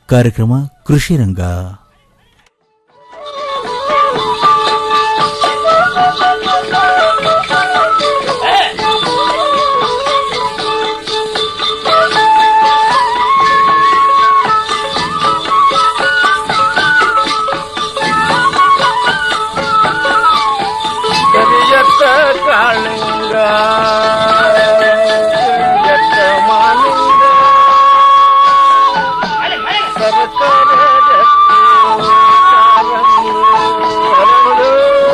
ಕಾರ್ಯಕ್ರಮ ಕೃಷಿ ರಂಗ ಕರಿಯತ್ತ ಕಾಳಿಂಗ ಕರಿಯತ್ತ ಮಾಲಿಂಗ ಸರಸರ ಜತ್ತಿ ಕಾಲಂಗಿ ಹರಡು.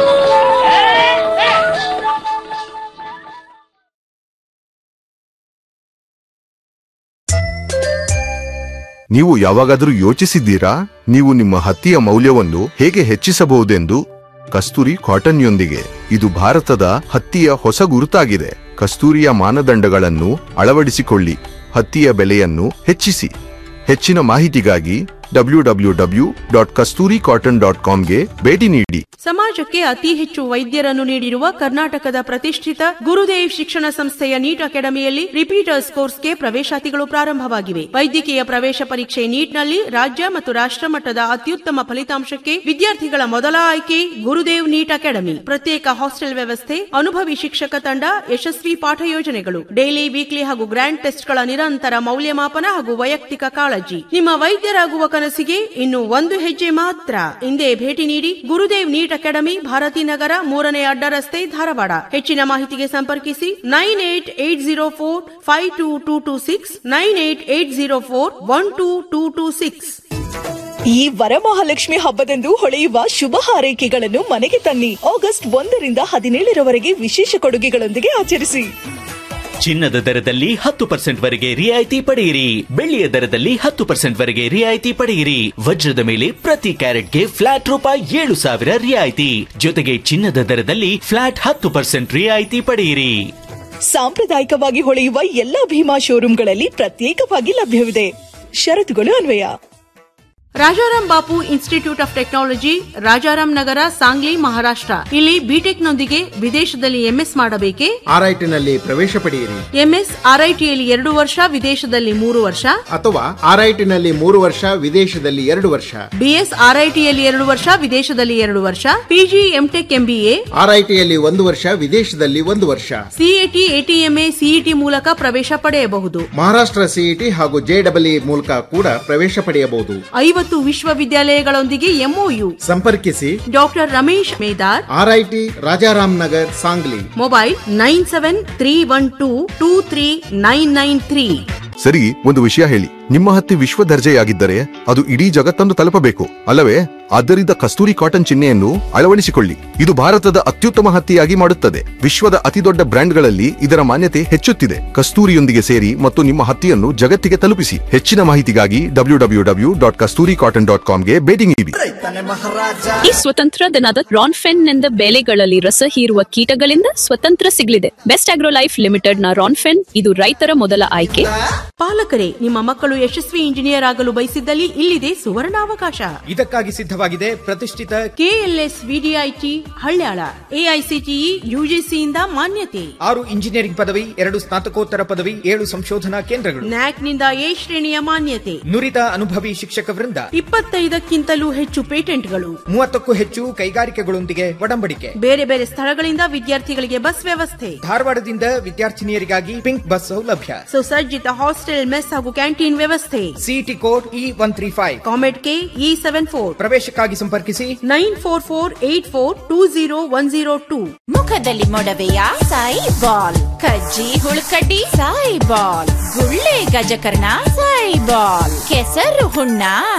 ನೀವು ಯಾವಾಗಾದರೂ ಯೋಚಿಸಿದ್ದೀರಾ ನೀವು ನಿಮ್ಮ ಹತ್ತಿಯ ಮೌಲ್ಯವನ್ನು ಹೇಗೆ ಹೆಚ್ಚಿಸಬಹುದೆಂದು ಕಸ್ತೂರಿ ಕಾಟನ್ಯೊಂದಿಗೆ ಇದು ಭಾರತದ ಹತ್ತಿಯ ಹೊಸ ಗುರುತಾಗಿದೆ ಕಸ್ತೂರಿಯ ಮಾನದಂಡಗಳನ್ನು ಅಳವಡಿಸಿಕೊಳ್ಳಿ ಹತ್ತಿಯ ಬೆಲೆಯನ್ನು ಹೆಚ್ಚಿಸಿ ಹೆಚ್ಚಿನ ಮಾಹಿತಿಗಾಗಿ W W W dot Kasturi cotton dot ಕಾಮ್ಗೆ ಭೇಟಿ ನೀಡಿ ಸಮಾಜಕ್ಕೆ ಅತಿ ಹೆಚ್ಚು ವೈದ್ಯರನ್ನು ನೀಡಿರುವ ಕರ್ನಾಟಕದ ಪ್ರತಿಷ್ಠಿತ ಗುರುದೇವ್ ಶಿಕ್ಷಣ ಸಂಸ್ಥೆಯ ನೀಟ್ ಅಕಾಡೆಮಿಯಲ್ಲಿ ರಿಪೀಟರ್ಸ್ ಕೋರ್ಸ್ಗೆ ಪ್ರವೇಶಾತಿಗಳು ಪ್ರಾರಂಭವಾಗಿವೆ ವೈದ್ಯಕೀಯ ಪ್ರವೇಶ ಪರೀಕ್ಷೆ ನೀಟ್ನಲ್ಲಿ ರಾಜ್ಯ ಮತ್ತು ರಾಷ್ಟ್ರ ಮಟ್ಟದ ಅತ್ಯುತ್ತಮ ಫಲಿತಾಂಶಕ್ಕೆ ವಿದ್ಯಾರ್ಥಿಗಳ ಮೊದಲ ಆಯ್ಕೆ ಗುರುದೇವ್ ನೀಟ್ ಅಕಾಡೆಮಿ ಪ್ರತ್ಯೇಕ ಹಾಸ್ಟೆಲ್ ವ್ಯವಸ್ಥೆ ಅನುಭವಿ ಶಿಕ್ಷಕ ತಂಡ ಯಶಸ್ವಿ ಪಾಠ ಯೋಜನೆಗಳು ಡೈಲಿ ವೀಕ್ಲಿ ಹಾಗೂ ಗ್ರ್ಯಾಂಡ್ ಟೆಸ್ಟ್ಗಳ ನಿರಂತರ ಮೌಲ್ಯಮಾಪನ ಹಾಗೂ ವೈಯಕ್ತಿಕ ಕಾಳಜಿ ನಿಮ್ಮ ವೈದ್ಯರಾಗುವ ಕನಸಿಗೆ ಇನ್ನು ಒಂದು ಹೆಜ್ಜೆ ಮಾತ್ರ ಹಿಂದೆ ಭೇಟಿ ನೀಡಿ ಗುರುದೇವ್ ನೀಟ್ ಅಕಾಡೆಮಿ ಭಾರತಿ ನಗರ ಮೂರನೇ ಅಡ್ಡ ರಸ್ತೆ ಧಾರವಾಡ ಹೆಚ್ಚಿನ ಮಾಹಿತಿಗೆ ಸಂಪರ್ಕಿಸಿ nine eight eight zero four five two two two six nine eight eight zero four one two two two six ಈ ವರಮಹಾಲಕ್ಷ್ಮಿ ಹಬ್ಬದಂದು ಹೊಳೆಯುವ ಶುಭ ಹಾರೈಕೆಗಳನ್ನು ಮನೆಗೆ ತನ್ನಿ ಆಗಸ್ಟ್ ಒಂದರಿಂದ ಹದಿನೇಳರವರೆಗೆ ವಿಶೇಷ ಕೊಡುಗೆಗಳೊಂದಿಗೆ ಆಚರಿಸಿ ಚಿನ್ನದ ದರದಲ್ಲಿ ಹತ್ತು ಪರ್ಸೆಂಟ್ ವರೆಗೆ ರಿಯಾಯಿತಿ ಪಡೆಯಿರಿ ಬೆಳ್ಳಿಯ ದರದಲ್ಲಿ ಹತ್ತು ಪರ್ಸೆಂಟ್ ವರೆಗೆ ರಿಯಾಯಿತಿ ಪಡೆಯಿರಿ ವಜ್ರದ ಮೇಲೆ ಪ್ರತಿ ಕ್ಯಾರೆಟ್ಗೆ ಫ್ಲಾಟ್ ರೂಪಾಯಿ ಏಳು ಸಾವಿರ ರಿಯಾಯಿತಿ ಜೊತೆಗೆ ಚಿನ್ನದ ದರದಲ್ಲಿ ಫ್ಲಾಟ್ ಹತ್ತು ಪರ್ಸೆಂಟ್ ರಿಯಾಯಿತಿ ಪಡೆಯಿರಿ ಸಾಂಪ್ರದಾಯಿಕವಾಗಿ ಹೊಳೆಯುವ ಎಲ್ಲಾ ಭೀಮಾ ಶೋರೂಮ್ಗಳಲ್ಲಿ ಪ್ರತ್ಯೇಕವಾಗಿ ಲಭ್ಯವಿದೆ ಷರತ್ತುಗಳು ಅನ್ವಯ Rajaram Bapu institute of technology Rajaram Nagar Sangli Maharashtra ಇಲ್ಲಿ ಬಿಟೆಕ್ ನೊಂದಿಗೆ ವಿದೇಶದಲ್ಲಿ ಎಂಎಸ್ ಮಾಡಬೇಕೆ ಆರ್ಐಟಿನಲ್ಲಿ ಪ್ರವೇಶ ಪಡೆಯಿರಿ ಎಂಎಸ್ ಆರ್ಐಟಿಯಲ್ಲಿ ಎರಡು ವರ್ಷ ವಿದೇಶದಲ್ಲಿ ಮೂರು ವರ್ಷ ಅಥವಾ ಆರ್ಐಟಿನಲ್ಲಿ ಮೂರು ವರ್ಷ ವಿದೇಶದಲ್ಲಿ ಎರಡು ವರ್ಷ ಬಿಎಸ್ ಆರ್ಐಟಿಯಲ್ಲಿ ಎರಡು ವರ್ಷ ವಿದೇಶದಲ್ಲಿ ಎರಡು ವರ್ಷ ಪಿಜಿ ಎಂಟೆಕ್ ಎಂಬಿಎ ಆರ್ಐಟಿಯಲ್ಲಿ ಒಂದು ವರ್ಷ ವಿದೇಶದಲ್ಲಿ ಒಂದು ವರ್ಷ ಸಿಎಟಿ ಎಟಿಎಂಎ ಸಿಇಟಿ ಮೂಲಕ ಪ್ರವೇಶ ಪಡೆಯಬಹುದು ಮಹಾರಾಷ್ಟ್ರ ಸಿಇಟಿ ಹಾಗೂ ಜೆಡಬ್ಲ್ಇ ಮೂಲಕ ಕೂಡ ಪ್ರವೇಶ ಪಡೆಯಬಹುದು ಐವತ್ತು ವಿಶ್ವವಿದ್ಯಾಲಯಗಳೊಂದಿಗೆ ಎಂಒಯು ಸಂಪರ್ಕಿಸಿ doctor Ramesh Medar R I T Rajaram Nagar Sangli mobile nine seven three one two two three nine nine three ಸರಿ ಒಂದು ವಿಷಯ ಹೇಳಿ ನಿಮ್ಮ ಹತ್ತಿ ವಿಶ್ವ ದರ್ಜೆಯಾಗಿದ್ದರೆ ಅದು ಇಡೀ ಜಗತ್ತನ್ನು ತಲುಪಬೇಕು ಅಲ್ಲವೇ ಆದ್ದರಿಂದ ಕಸ್ತೂರಿ ಕಾಟನ್ ಚಿಹ್ನೆಯನ್ನು ಅಳವಡಿಸಿಕೊಳ್ಳಿ ಇದು ಭಾರತದ ಅತ್ಯುತ್ತಮ ಹತ್ತಿಯಾಗಿ ಮಾಡುತ್ತದೆ ವಿಶ್ವದ ಅತಿದೊಡ್ಡ ಬ್ರ್ಯಾಂಡ್ಗಳಲ್ಲಿ ಇದರ ಮಾನ್ಯತೆ ಹೆಚ್ಚುತ್ತಿದೆ ಕಸ್ತೂರಿಯೊಂದಿಗೆ ಸೇರಿ ಮತ್ತು ನಿಮ್ಮ ಹತ್ತಿಯನ್ನು ಜಗತ್ತಿಗೆ ತಲುಪಿಸಿ ಹೆಚ್ಚಿನ ಮಾಹಿತಿಗಾಗಿ W W W dot Kasturi cotton dot ಕಾಮ್ಗೆ ಭೇಟಿ ನೀಡಿ ಈ ಸ್ವತಂತ್ರ ದಿನದ ರಾನ್ಫೆನ್ ನಿಂದ ಬೆಳೆಗಳಲ್ಲಿ ರಸ ಹೀರುವ ಕೀಟಗಳಿಂದ ಸ್ವತಂತ್ರ ಸಿಗಲಿದೆ ಬೆಸ್ಟ್ ಆಗ್ರೋ ಲೈಫ್ ಲಿಮಿಟೆಡ್ ನ ರಾನ್ಫೆನ್ ಇದು ರೈತರ ಮೊದಲ ಆಯ್ಕೆ ಪಾಲಕರೇ ನಿಮ್ಮ ಮಕ್ಕಳು ಯಶಸ್ವಿ ಇಂಜಿನಿಯರ್ ಆಗಲು ಬಯಸಿದ್ದಲ್ಲಿ ಇಲ್ಲಿದೆ ಸುವರ್ಣಾವಕಾಶ ಇದಕ್ಕಾಗಿ ಸಿದ್ಧವಾಗಿದೆ ಪ್ರತಿಷ್ಠಿತ ಕೆಎಲ್ಎಸ್ ವಿಡಿಐಟಿ ಹಳ್ಯಾಳ ಎಐಸಿಟಿಇ ಯುಜಿಸಿಯಿಂದ ಮಾನ್ಯತೆ ಆರು ಇಂಜಿನಿಯರಿಂಗ್ ಪದವಿ ಎರಡು ಸ್ನಾತಕೋತ್ತರ ಪದವಿ ಏಳು ಸಂಶೋಧನಾ ಕೇಂದ್ರಗಳು ನ್ಯಾಕ್ನಿಂದ ಎ ಶ್ರೇಣಿಯ ಮಾನ್ಯತೆ ನುರಿತ ಅನುಭವಿ ಶಿಕ್ಷಕ ವೃಂದ ಇಪ್ಪತ್ತೈದಕ್ಕಿಂತಲೂ ಹೆಚ್ಚು ಪೇಟೆಂಟ್ಗಳು ಮೂವತ್ತಕ್ಕೂ ಹೆಚ್ಚು ಕೈಗಾರಿಕೆಗಳೊಂದಿಗೆ ಒಡಂಬಡಿಕೆ ಬೇರೆ ಬೇರೆ ಸ್ಥಳಗಳಿಂದ ವಿದ್ಯಾರ್ಥಿಗಳಿಗೆ ಬಸ್ ವ್ಯವಸ್ಥೆ ಧಾರವಾಡದಿಂದ ವಿದ್ಯಾರ್ಥಿನಿಯರಿಗಾಗಿ ಪಿಂಕ್ ಬಸ್ ಸೌಲಭ್ಯ ಸುಸಜ್ಜಿತ ಹಾಸ್ಟೆಲ್ ಮೆಸ್ ಹಾಗೂ ಕ್ಯಾಂಟೀನ್ ವ್ಯವಸ್ಥೆ city code E one three five COMED K E seven four ಪ್ರವೇಶಕ್ಕಾಗಿ ಸಂಪರ್ಕಿಸಿ nine four four eight four two zero one zero two ಮುಖದಲ್ಲಿ ಮೊಡವೆಯ ಸಾಯಿ ಬಾಲ್ ಕಜ್ಜಿ ಹುಳುಕಡ್ಡಿ ಸಾಯಿ ಬಾಲ್ ಗುಳ್ಳೆ ಗಜಕರ್ಣ ಸಾಯಿ ಬಾಲ್ ಕೆಸರು ಹುಣ್ಣ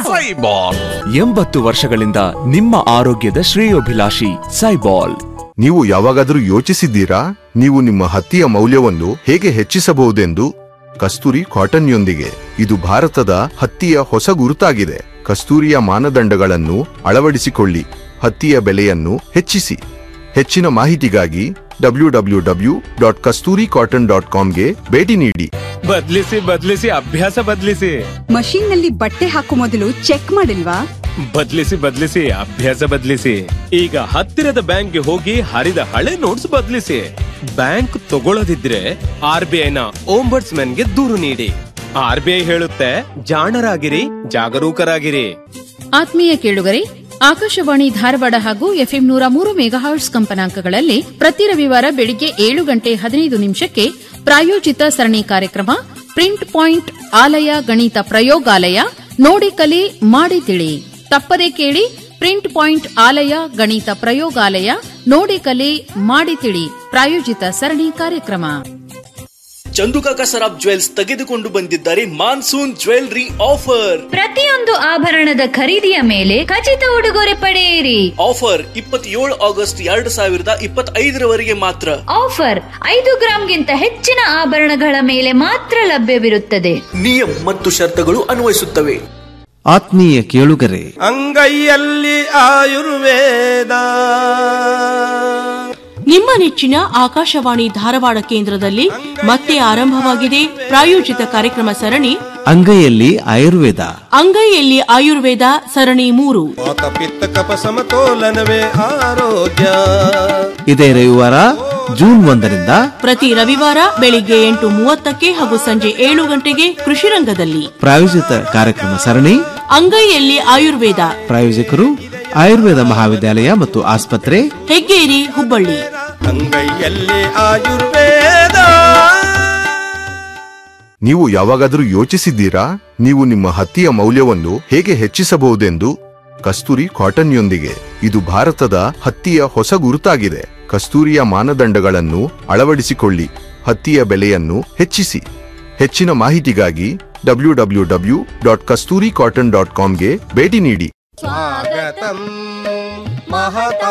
ಎಂಬತ್ತು ವರ್ಷಗಳಿಂದ ನಿಮ್ಮ ಆರೋಗ್ಯದ ಶ್ರೇಯೋಭಿಲಾಷಿ ಸೈಬಾಲ್ ನೀವು ಯಾವಾಗಾದರೂ ಯೋಚಿಸಿದ್ದೀರಾ ನೀವು ನಿಮ್ಮ ಹತ್ತಿಯ ಮೌಲ್ಯವನ್ನು ಹೇಗೆ ಹೆಚ್ಚಿಸಬಹುದೆಂದು ಕಸ್ತೂರಿ ಕಾಟನ್ಯೊಂದಿಗೆ ಇದು ಭಾರತದ ಹತ್ತಿಯ ಹೊಸ ಗುರುತಾಗಿದೆ ಕಸ್ತೂರಿಯ ಮಾನದಂಡಗಳನ್ನು ಅಳವಡಿಸಿಕೊಳ್ಳಿ ಹತ್ತಿಯ ಬೆಲೆಯನ್ನು ಹೆಚ್ಚಿಸಿ ಹೆಚ್ಚಿನ ಮಾಹಿತಿಗಾಗಿ W W W dot Kasturi cotton dot ಕಾಮ್ಗೆ ಭೇಟಿ ನೀಡಿ ಬದ್ಲಿಸಿ ಬದ್ಲಿಸಿ ಅಭ್ಯಾಸ ಬದ್ಲಿಸಿ ಮಷೀನ್ ನಲ್ಲಿ ಬಟ್ಟೆ ಹಾಕೋ ಮೊದಲು ಚೆಕ್ ಮಾಡಿಲ್ವಾ ಬದ್ಲಿಸಿ ಬದ್ಲಿಸಿ ಅಭ್ಯಾಸ ಬದ್ಲಿಸಿ ಈಗ ಹತ್ತಿರದ ಬ್ಯಾಂಕ್ಗೆ ಹೋಗಿ ಹರಿದ ಹಳೆ ನೋಟ್ಸ್ ಬದ್ಲಿಸಿ ಬ್ಯಾಂಕ್ ತಗೊಳ್ಳದಿದ್ರೆ ಆರ್ ಬಿ ಐನ ಗೆ ದೂರು ನೀಡಿ ಆರ್ ಬಿ ಐ ಹೇಳುತ್ತೆ ಜಾಣರಾಗಿರಿ ಜಾಗರೂಕರಾಗಿರಿ ಆತ್ಮೀಯ ಕೇಳುಗರೆ ಆಕಾಶವಾಣಿ ಧಾರವಾಡ ಹಾಗೂ ಎಫ್ಎಂ ನೂರ ಮೂರು ಮೆಗಾಹರ್ಟ್ಸ್ ಕಂಪನಾಂಕಗಳಲ್ಲಿ ಪ್ರತಿ ರವಿವಾರ ಬೆಳಿಗ್ಗೆ ಏಳು ಗಂಟೆ ಹದಿನೈದು ನಿಮಿಷಕ್ಕೆ ಪ್ರಾಯೋಜಿತ ಸರಣಿ ಕಾರ್ಯಕ್ರಮ ಪ್ರಿಂಟ್ ಪಾಯಿಂಟ್ ಆಲಯ ಗಣಿತ ಪ್ರಯೋಗಾಲಯ ನೋಡಿ ಕಲಿ ಮಾಡಿ ತಿಳಿ ತಪ್ಪದೆ ಕೇಳಿ ಪ್ರಿಂಟ್ ಪಾಯಿಂಟ್ ಆಲಯ ಗಣಿತ ಪ್ರಯೋಗಾಲಯ ನೋಡಿ ಕಲಿ ಮಾಡಿ ತಿಳಿ ಪ್ರಾಯೋಜಿತ ಸರಣಿ ಕಾರ್ಯಕ್ರಮ ಚಂದುಕಾಕ ಸರಾಬ್ ಜ್ವೆಲ್ಸ್ ತೆಗೆದುಕೊಂಡು ಬಂದಿದ್ದಾರೆ ಮಾನ್ಸೂನ್ ಜ್ವೆಲ್ರಿ ಆಫರ್ ಪ್ರತಿಯೊಂದು ಆಭರಣದ ಖರೀದಿಯ ಮೇಲೆ ಖಚಿತ ಉಡುಗೊರೆ ಪಡೆಯಿರಿ ಆಫರ್ ಇಪ್ಪತ್ತೇಳು ಆಗಸ್ಟ್ ಎರಡು ಸಾವಿರದ ಇಪ್ಪತ್ತೈದರವರೆಗೆ ಮಾತ್ರ ಆಫರ್ ಐದು ಗ್ರಾಂಗಿಂತ ಹೆಚ್ಚಿನ ಆಭರಣಗಳ ಮೇಲೆ ಮಾತ್ರ ಲಭ್ಯವಿರುತ್ತದೆ ನಿಯಮ ಮತ್ತು ಷರತ್ತುಗಳು ಅನ್ವಯಿಸುತ್ತವೆ ಆತ್ಮೀಯ ಕೇಳುಗರೆ ಅಂಗೈಯಲ್ಲಿ ಆಯುರ್ವೇದ ನಿಮ್ಮ ನೆಚ್ಚಿನ ಆಕಾಶವಾಣಿ ಧಾರವಾಡ ಕೇಂದ್ರದಲ್ಲಿ ಮತ್ತೆ ಆರಂಭವಾಗಿದೆ ಪ್ರಾಯೋಜಿತ ಕಾರ್ಯಕ್ರಮ ಸರಣಿ ಅಂಗೈಯಲ್ಲಿ ಆಯುರ್ವೇದ ಅಂಗೈಯಲ್ಲಿ ಆಯುರ್ವೇದ ಸರಣಿ ಮೂರು ವಾತ ಪಿತ್ತ ಕಪ ಸಮತೋಲನವೇ ಆರೋಗ್ಯ ಇದೇ ರವಿವಾರ ಜೂನ್ ಒಂದರಿಂದ ಪ್ರತಿ ರವಿವಾರ ಬೆಳಿಗ್ಗೆ ಎಂಟು ಮೂವತ್ತಕ್ಕೆ ಹಾಗೂ ಸಂಜೆ ಏಳು ಗಂಟೆಗೆ ಕೃಷಿ ರಂಗದಲ್ಲಿ ಪ್ರಾಯೋಜಿತ ಕಾರ್ಯಕ್ರಮ ಸರಣಿ ಅಂಗೈಯಲ್ಲಿ ಆಯುರ್ವೇದ ಪ್ರಾಯೋಜಕರು ಆಯುರ್ವೇದ ಮಹಾವಿದ್ಯಾಲಯ ಮತ್ತು ಆಸ್ಪತ್ರೆ ಹೆಗ್ಗೇರಿ ಹುಬ್ಬಳ್ಳಿ ಅಂಗೈಯಲ್ಲಿ ಆಯುರ್ವೇದ ನೀವು ಯಾವಾಗಾದರೂ ಯೋಚಿಸಿದ್ದೀರಾ ನೀವು ನಿಮ್ಮ ಹತ್ತಿಯ ಮೌಲ್ಯವನ್ನು ಹೇಗೆ ಹೆಚ್ಚಿಸಬಹುದೆಂದು ಕಸ್ತೂರಿ ಕಾಟನ್ಯೊಂದಿಗೆ ಇದು ಭಾರತದ ಹತ್ತಿಯ ಹೊಸ ಗುರುತಾಗಿದೆ ಕಸ್ತೂರಿಯ ಮಾನದಂಡಗಳನ್ನು ಅಳವಡಿಸಿಕೊಳ್ಳಿ ಹತ್ತಿಯ ಬೆಲೆಯನ್ನು ಹೆಚ್ಚಿಸಿ ಹೆಚ್ಚಿನ ಮಾಹಿತಿಗಾಗಿ W W W dot Kasturi cotton dot ಕಾಮ್ಗೆ ಭೇಟಿ ನೀಡಿ ಸ್ವಾಗತಂ ಮಹತಾ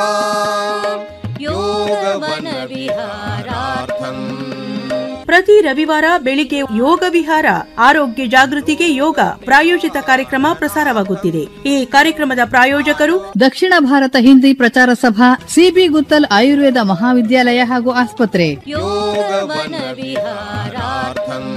ಯೋಗವನ ವಿಹಾರಾರ್ಥಂ ಪ್ರತಿ ರವಿವಾರ ಬೆಳಿಗ್ಗೆ ಯೋಗ ವಿಹಾರ ಆರೋಗ್ಯ ಜಾಗೃತಿಗೆ ಯೋಗ ಪ್ರಾಯೋಜಿತ ಕಾರ್ಯಕ್ರಮ ಪ್ರಸಾರವಾಗುತ್ತಿದೆ ಈ ಕಾರ್ಯಕ್ರಮದ ಪ್ರಾಯೋಜಕರು ದಕ್ಷಿಣ ಭಾರತ ಹಿಂದಿ ಪ್ರಚಾರ ಸಭಾ ಸಿಬಿ ಗುತ್ತಲ್ ಆಯುರ್ವೇದ ಮಹಾವಿದ್ಯಾಲಯ ಹಾಗೂ ಆಸ್ಪತ್ರೆ ಯೋಗವನ ವಿಹಾರಾರ್ಥಂ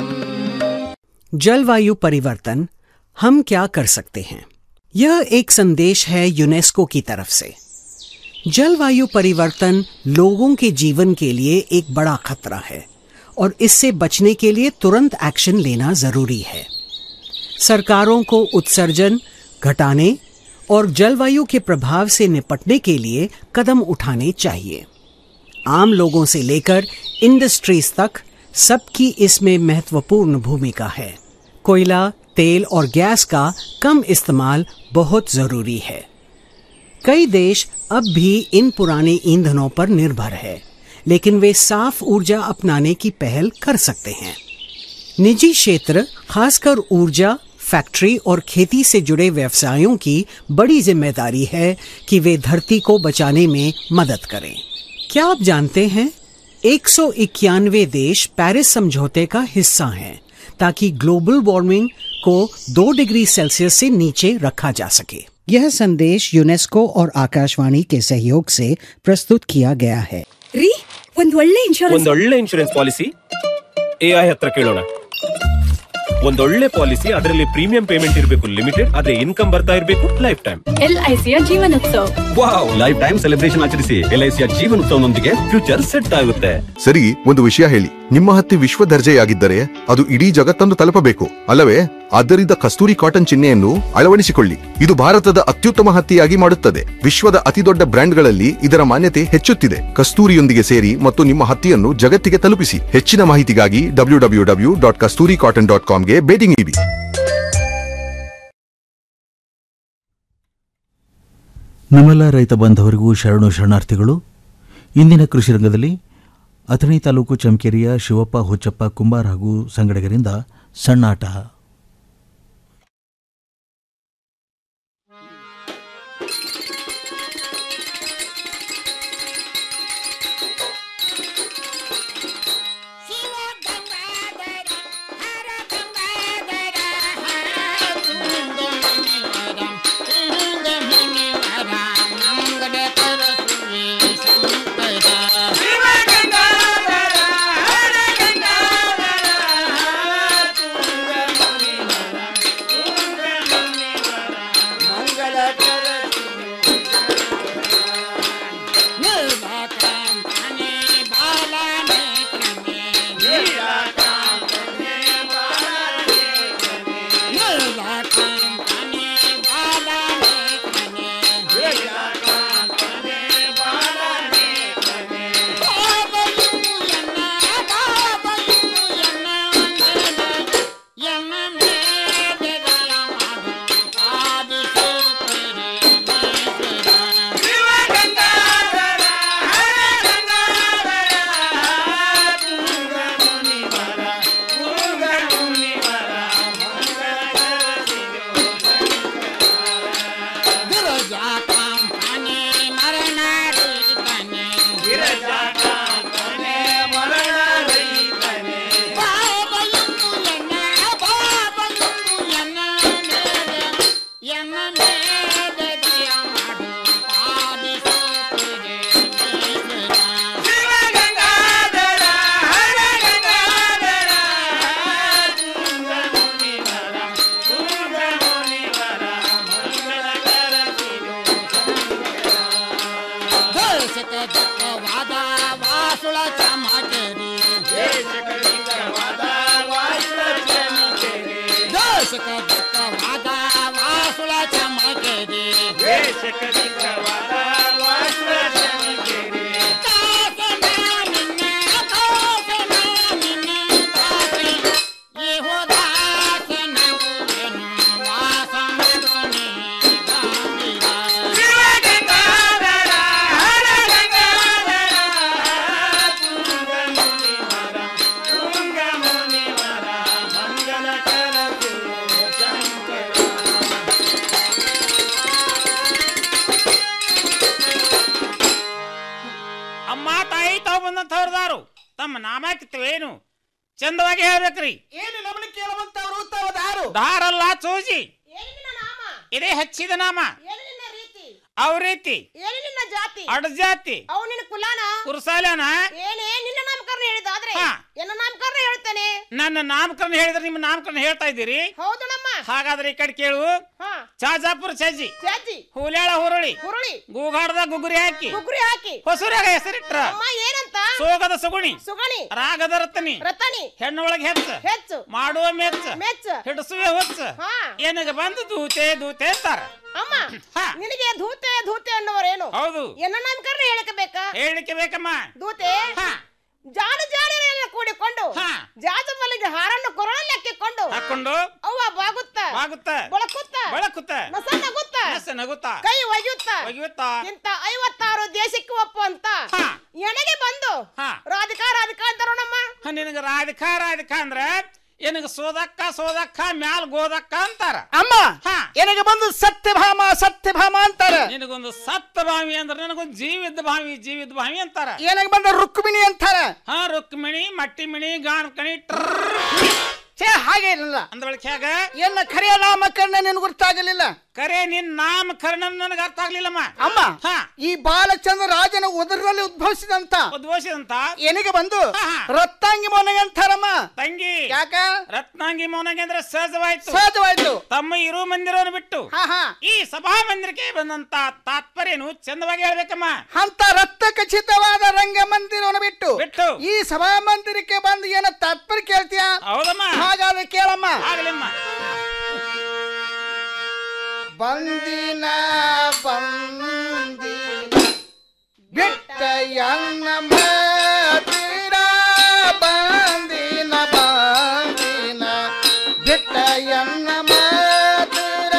जलवायु परिवर्तन हम क्या कर सकते हैं यह एक संदेश है यूनेस्को की तरफ से जलवायु परिवर्तन लोगों के जीवन के लिए एक बड़ा खतरा है और इससे बचने के लिए तुरंत एक्शन लेना जरूरी है सरकारों को उत्सर्जन घटाने और जलवायु के प्रभाव से निपटने के लिए कदम उठाने चाहिए आम लोगों से लेकर इंडस्ट्रीज तक सबकी इसमें महत्वपूर्ण भूमिका है कोयला तेल और गैस का कम इस्तेमाल बहुत जरूरी है कई देश अब भी इन पुराने ईंधनों पर निर्भर है लेकिन वे साफ ऊर्जा अपनाने की पहल कर सकते हैं निजी क्षेत्र खासकर ऊर्जा फैक्ट्री और खेती से जुड़े व्यवसायों की बड़ी जिम्मेदारी है कि वे धरती को बचाने में मदद करें क्या आप जानते हैं एक देश पेरिस समझौते का हिस्सा हैं ताकि ग्लोबल वार्मिंग को दो डिग्री सेल्सियस से नीचे रखा जा सके यह संदेश यूनेस्को और आकाशवाणी के सहयोग से प्रस्तुत किया गया है ರೀ ಒಂದ್ ಒಳ್ಳೆ ಇನ್ಶೂರೆನ್ಸ್ ಒಂದೊಳ್ಳೆ ಇನ್ಶೂರೆನ್ಸ್ ಪಾಲಿಸಿ ಎಐ ಹತ್ರ ಕೇಳೋಣ ಒಂದೊಳ್ಳೆ ಪಾಲಿಸಿ ಅದರಲ್ಲಿ ಪ್ರೀಮಿಯಂ ಪೇಮೆಂಟ್ ಇರಬೇಕು ಲಿಮಿಟೆಡ್ ಆದ್ರೆ ಇನ್ಕಮ್ ಬರ್ತಾ ಇರಬೇಕು ಲೈಫ್ ಟೈಮ್ ಎಲ್ಐಸಿಯ ಜೀವನೋತ್ಸವ ವಾವ್ ಲೈಫ್ ಟೈಮ್ ಸೆಲೆಬ್ರೇಷನ್ ಆಚರಿಸಿ ಎಲ್ಐಸಿಯ ಜೀವನೋತ್ಸವನೊಂದಿಗೆ ಫ್ಯೂಚರ್ ಸೆಟ್ ಆಗುತ್ತೆ ಸರಿ ಒಂದು ವಿಷಯ ಹೇಳಿ ನಿಮ್ಮ ಹತ್ತಿ ವಿಶ್ವ ದರ್ಜೆಯಾಗಿದ್ದರೆ ಅದು ಇಡೀ ಜಗತ್ತನ್ನು ತಲುಪಬೇಕು ಅಲ್ಲವೇ ಆದ್ದರಿಂದ ಕಸ್ತೂರಿ ಕಾಟನ್ ಚಿಹ್ನೆಯನ್ನು ಅಳವಡಿಸಿಕೊಳ್ಳಿ ಇದು ಭಾರತದ ಅತ್ಯುತ್ತಮ ಹತ್ತಿಯಾಗಿ ಮಾಡುತ್ತದೆ ವಿಶ್ವದ ಅತಿದೊಡ್ಡ ಬ್ರ್ಯಾಂಡ್ಗಳಲ್ಲಿ ಇದರ ಮಾನ್ಯತೆ ಹೆಚ್ಚುತ್ತಿದೆ ಕಸ್ತೂರಿಯೊಂದಿಗೆ ಸೇರಿ ಮತ್ತು ನಿಮ್ಮ ಹತ್ತಿಯನ್ನು ಜಗತ್ತಿಗೆ ತಲುಪಿಸಿ ಹೆಚ್ಚಿನ ಮಾಹಿತಿಗಾಗಿ W W W dot Kasturi cotton dot ಕಾಮ್ಗೆ ಭೇಟಿ ನೀಡಿ ನಮ್ಮೆಲ್ಲ ರೈತ ಬಾಂಧವರಿಗೂ ಶರಣು ಶರಣಾರ್ಥಿಗಳು ಇಂದಿನ ಕೃಷಿ ರಂಗದಲ್ಲಿ ಅಥಣಿ ತಾಲೂಕು ಚಮಕೇರಿಯ ಶಿವಪ್ಪ ಹುಚ್ಚಪ್ಪ ಕುಂಬಾರ್ ಹಾಗೂ ಸಂಗಡಿಗರಿಂದ ಸಣ್ಣಾಟ ಶಿವಗಂಗಾಧರ ಹರ ಗಂಗಾಧರ ವಾಸುಳ ಚಮಕೇರಿ ದೇಶಕ ದಿಕ್ಕವಾದ ವಾಸುಳ ಚಮಕೇರಿ ದೇಶಕ ದಿಕ್ಕವಾದ ವಾಸುಳ ಚಮಕೇರಿ ದೇಶಕ ದಿಕ್ಕವಾದ ವಾಸುಳ ಚಮಕೇರಿ ಕಾಸನ ನಿನ್ನ ಕಾಸನ ನಿನ್ನ ಕಾಸೆ ಯೆಹೋದಾಸನ ಗುರುನು ವಾಸನ ಧ್ವನಿ ಶಿವಗಂಗಾಧರ ಹರಗಂಗಾಧರ ತುಂಗಮುನಿವರ ತುಂಗಮುನಿವರ ಮಂಗಲಕರ ಶಂಕರ ಅಮ್ಮ ತಾಯಿ ತಾವು ಬಂದಂತ ಹೊರದಾರು ತಮ್ಮ ನಾಮಕಿತ್ವೇನು ಚಂದವಾಗಿ ಹೇಳ್ಬೇಕ್ರಿ ಏನು ನಮ್ಮನ್ನ ಕೇಳುವಂತವರು ತಾವದಾರು ದಾರಲ್ಲ ಚೂಜಿ ಇದೇ ಹಚ್ಚಿದ ನಾಮ ಅವ್ ರೀತಿ ಏನು ನಿನ್ನ ಜಾತಿ ಅಡ್ ಜಾತಿ ಅವು ನಿನ್ನ ಕುಲಾನ ಕುರುಸಾಲನ ಏನೇ ನಿನ್ನ ನಾಮಕರಣ ಹೇಳಿದಾದ್ರೆ ಹಾ. ಎನ್ನ ನಾಮಕರಣ ಹೇಳ್ತೇನೆ ನನ್ನ ನಾಮಕರಣ ಹೇಳಿದ್ರೆ ನಿಮ್ಮ ನಾಮಕರಣ ಹೇಳ್ತಾ ಇದ್ದೀರಿ ಹೌದು ನಮ್ಮ ಹಾಗಾದ್ರೆ ಈ ಕಡೆ ಕೇಳು ಹಾ ಚಾಜಾಪುರ ಚಜ್ಜಿ ಚಾಚಿ ಹೂಲ್ಯಾಳ ಹುರುಳಿ ಹುರುಳಿ ಗೂಗಾಡದ ಗುಗುರಿ ಹಾಕಿ ಗುಗ್ರಿ ಹಾಕಿ ಹೊಸೂರಾಗ ಹೆಸರಿಟ್ರ ಅಮ್ಮ ಏನಂತ ಸೋಗದ ಸುಗುಣಿ ಸುಗಣಿ ರಾಗದ ರತನಿ ರತನಿ ಹೆಣ್ಣೊಳಗೆ ಹೆಚ್ಚ ಹೆಚ್ಚು ಮಾಡುವ ಮೆಚ್ಚ ಮೆಚ್ಚ ಹಿಡಿಸುವೆ ಹೊಚ್ಚ ಹಾ ಏನಾಗ ಬಂದು ದೂತೆ ದೂತೆ ಅಂತಾರ ಅಮ್ಮ ನಿನಗೆ ಧೂತೆ ಧೂತೆ ಅನ್ನೋರೇನು ಹೌದು ಎನ್ನ ನಾಮಕರಣ ಹೇಳಕ್ಕೆ ಬೇಕಾ ಹೇಳಿಕೆ ಬೇಕಮ್ಮ ದೂತೆ ಜಾನು ಜಾಡಿಯರೆಲ್ಲ ಕೂಡಿಕೊಂಡು ಜಾಜ ಮಲ್ಲಿಗೆ ಹಾರನ್ನು ಕೊರಳಲ್ಲಿ ಹಾಕಿಕೊಂಡು ಹಾಕೊಂಡು ಅವ್ವ ಬಾಗುತ್ತ ಬಾಗುತ್ತ ಬಳಕುತ್ತ ಬಳಕುತ್ತ ನಸ ನಗುತ್ತ ನಸ ನಗುತ್ತ ಕೈ ಒಯ್ಯುತ್ತ ಒಗೆಯುತ್ತ ಇಂತ ಐವತ್ತಾರು ದೇಶಕ್ಕೆ ಒಪ್ಪುವಂತ ಎಣೆಗೆ ಬಂದು ರಾಧಿಕಾ ರಾಧಿಕಾ ಅಂತಾರೋ ನಮ್ಮ ಹ, ನಿನಗ ರಾಧಿಕಾ ರಾಧಿಕಾ ಅಂದ್ರ ಏನಗ ಸೋದಕ್ಕ ಸೋದಕ್ಕ ಮ್ಯಾಲ್ ಗೋದಕ್ಕ ಅಂತಾರ ಅಮ್ಮ ಎನಗೆ ಬಂದು ಸತ್ಯಭಾಮ ಸತ್ಯಭಾಮ ಅಂತಾರ ನಿನಗೊಂದು ಸತ್ತ ಭಾವಿ ಅಂದ್ರ ನನಗೊಂದು ಜೀವಿದ್ದ ಭಾವಿ ಜೀವಿದ್ದ ಭಾವಿ ಅಂತಾರ ಏನಾಗ ಬಂದ ರುಕ್ಮಿಣಿ ಅಂತಾರ ಹಾ ರುಕ್ಮಿಣಿ ಮಟ್ಟಿಮಿಣಿ ಗಾಣಕಣಿ ಛೇ ಹಾಗೆ ಇಲ್ಲ ಅಂದ್ರೊಳಗೆ ಹೇಗ ಎನ್ನ ಖರೆಯ ನಾಮಕರಣ ನಿನ್ ಗೊತ್ತಾಗಲಿಲ್ಲ ಕರೆ ನಿನ್ ನಾಮಕರಣ ನನಗೆ ಅರ್ಥ ಆಗ್ಲಿಲ್ಲಮ್ಮ ಅಮ್ಮ ಈ ಬಾಲಚಂದ್ರ ರಾಜನ ಉದರದಲ್ಲಿ ಉದ್ಭವಿಸಿದಂತ ಉದ್ಭವಿಸಿದಂತ ಏನಿಗೆ ಬಂದು ರತ್ತಾಂಗಿ ಮೋನಗೆ ಅಂತಾರಮ್ಮ ತಂಗಿ ಯಾಕ ರತ್ನಾಂಗಿ ಮೌನಗೆ ಅಂದ್ರೆ ಸಹಜವಾಯ್ತು ಸಹಜವಾಯ್ತು ತಮ್ಮ ಇರು ಮಂದಿರವನ್ನು ಬಿಟ್ಟು ಹಾ ಹಾ ಈ ಸಭಾ ಮಂದಿರಕ್ಕೆ ಬಂದಂತ ತಾತ್ಪರ್ಯನು ಚಂದವಾಗಿ ಹೇಳ್ಬೇಕಮ್ಮ ಅಂತ ರಕ್ತ ಖಚಿತವಾದ ರಂಗ ಮಂದಿರವನ್ನು ಬಿಟ್ಟು ಬಿಟ್ಟು ಈ ಸಭಾ ಮಂದಿರಕ್ಕೆ ಬಂದು ಏನ ತಾತ್ಪರ್ಯ ಕೇಳ್ತೀಯ ಹೌದಮ್ಮ ಹಾಗಾದ್ರೆ ಕೇಳಮ್ಮ ಆಗ್ಲಿಮ್ಮ ಬಂದಿನ ಬಂದಿನ ಬಿಟ್ಟ ಎನ್ನ ಮದಿರ ಬಂದಿನ ಬಂದಿನ ಬಿಟ್ಟ ಎನ್ನ ಮದಿರ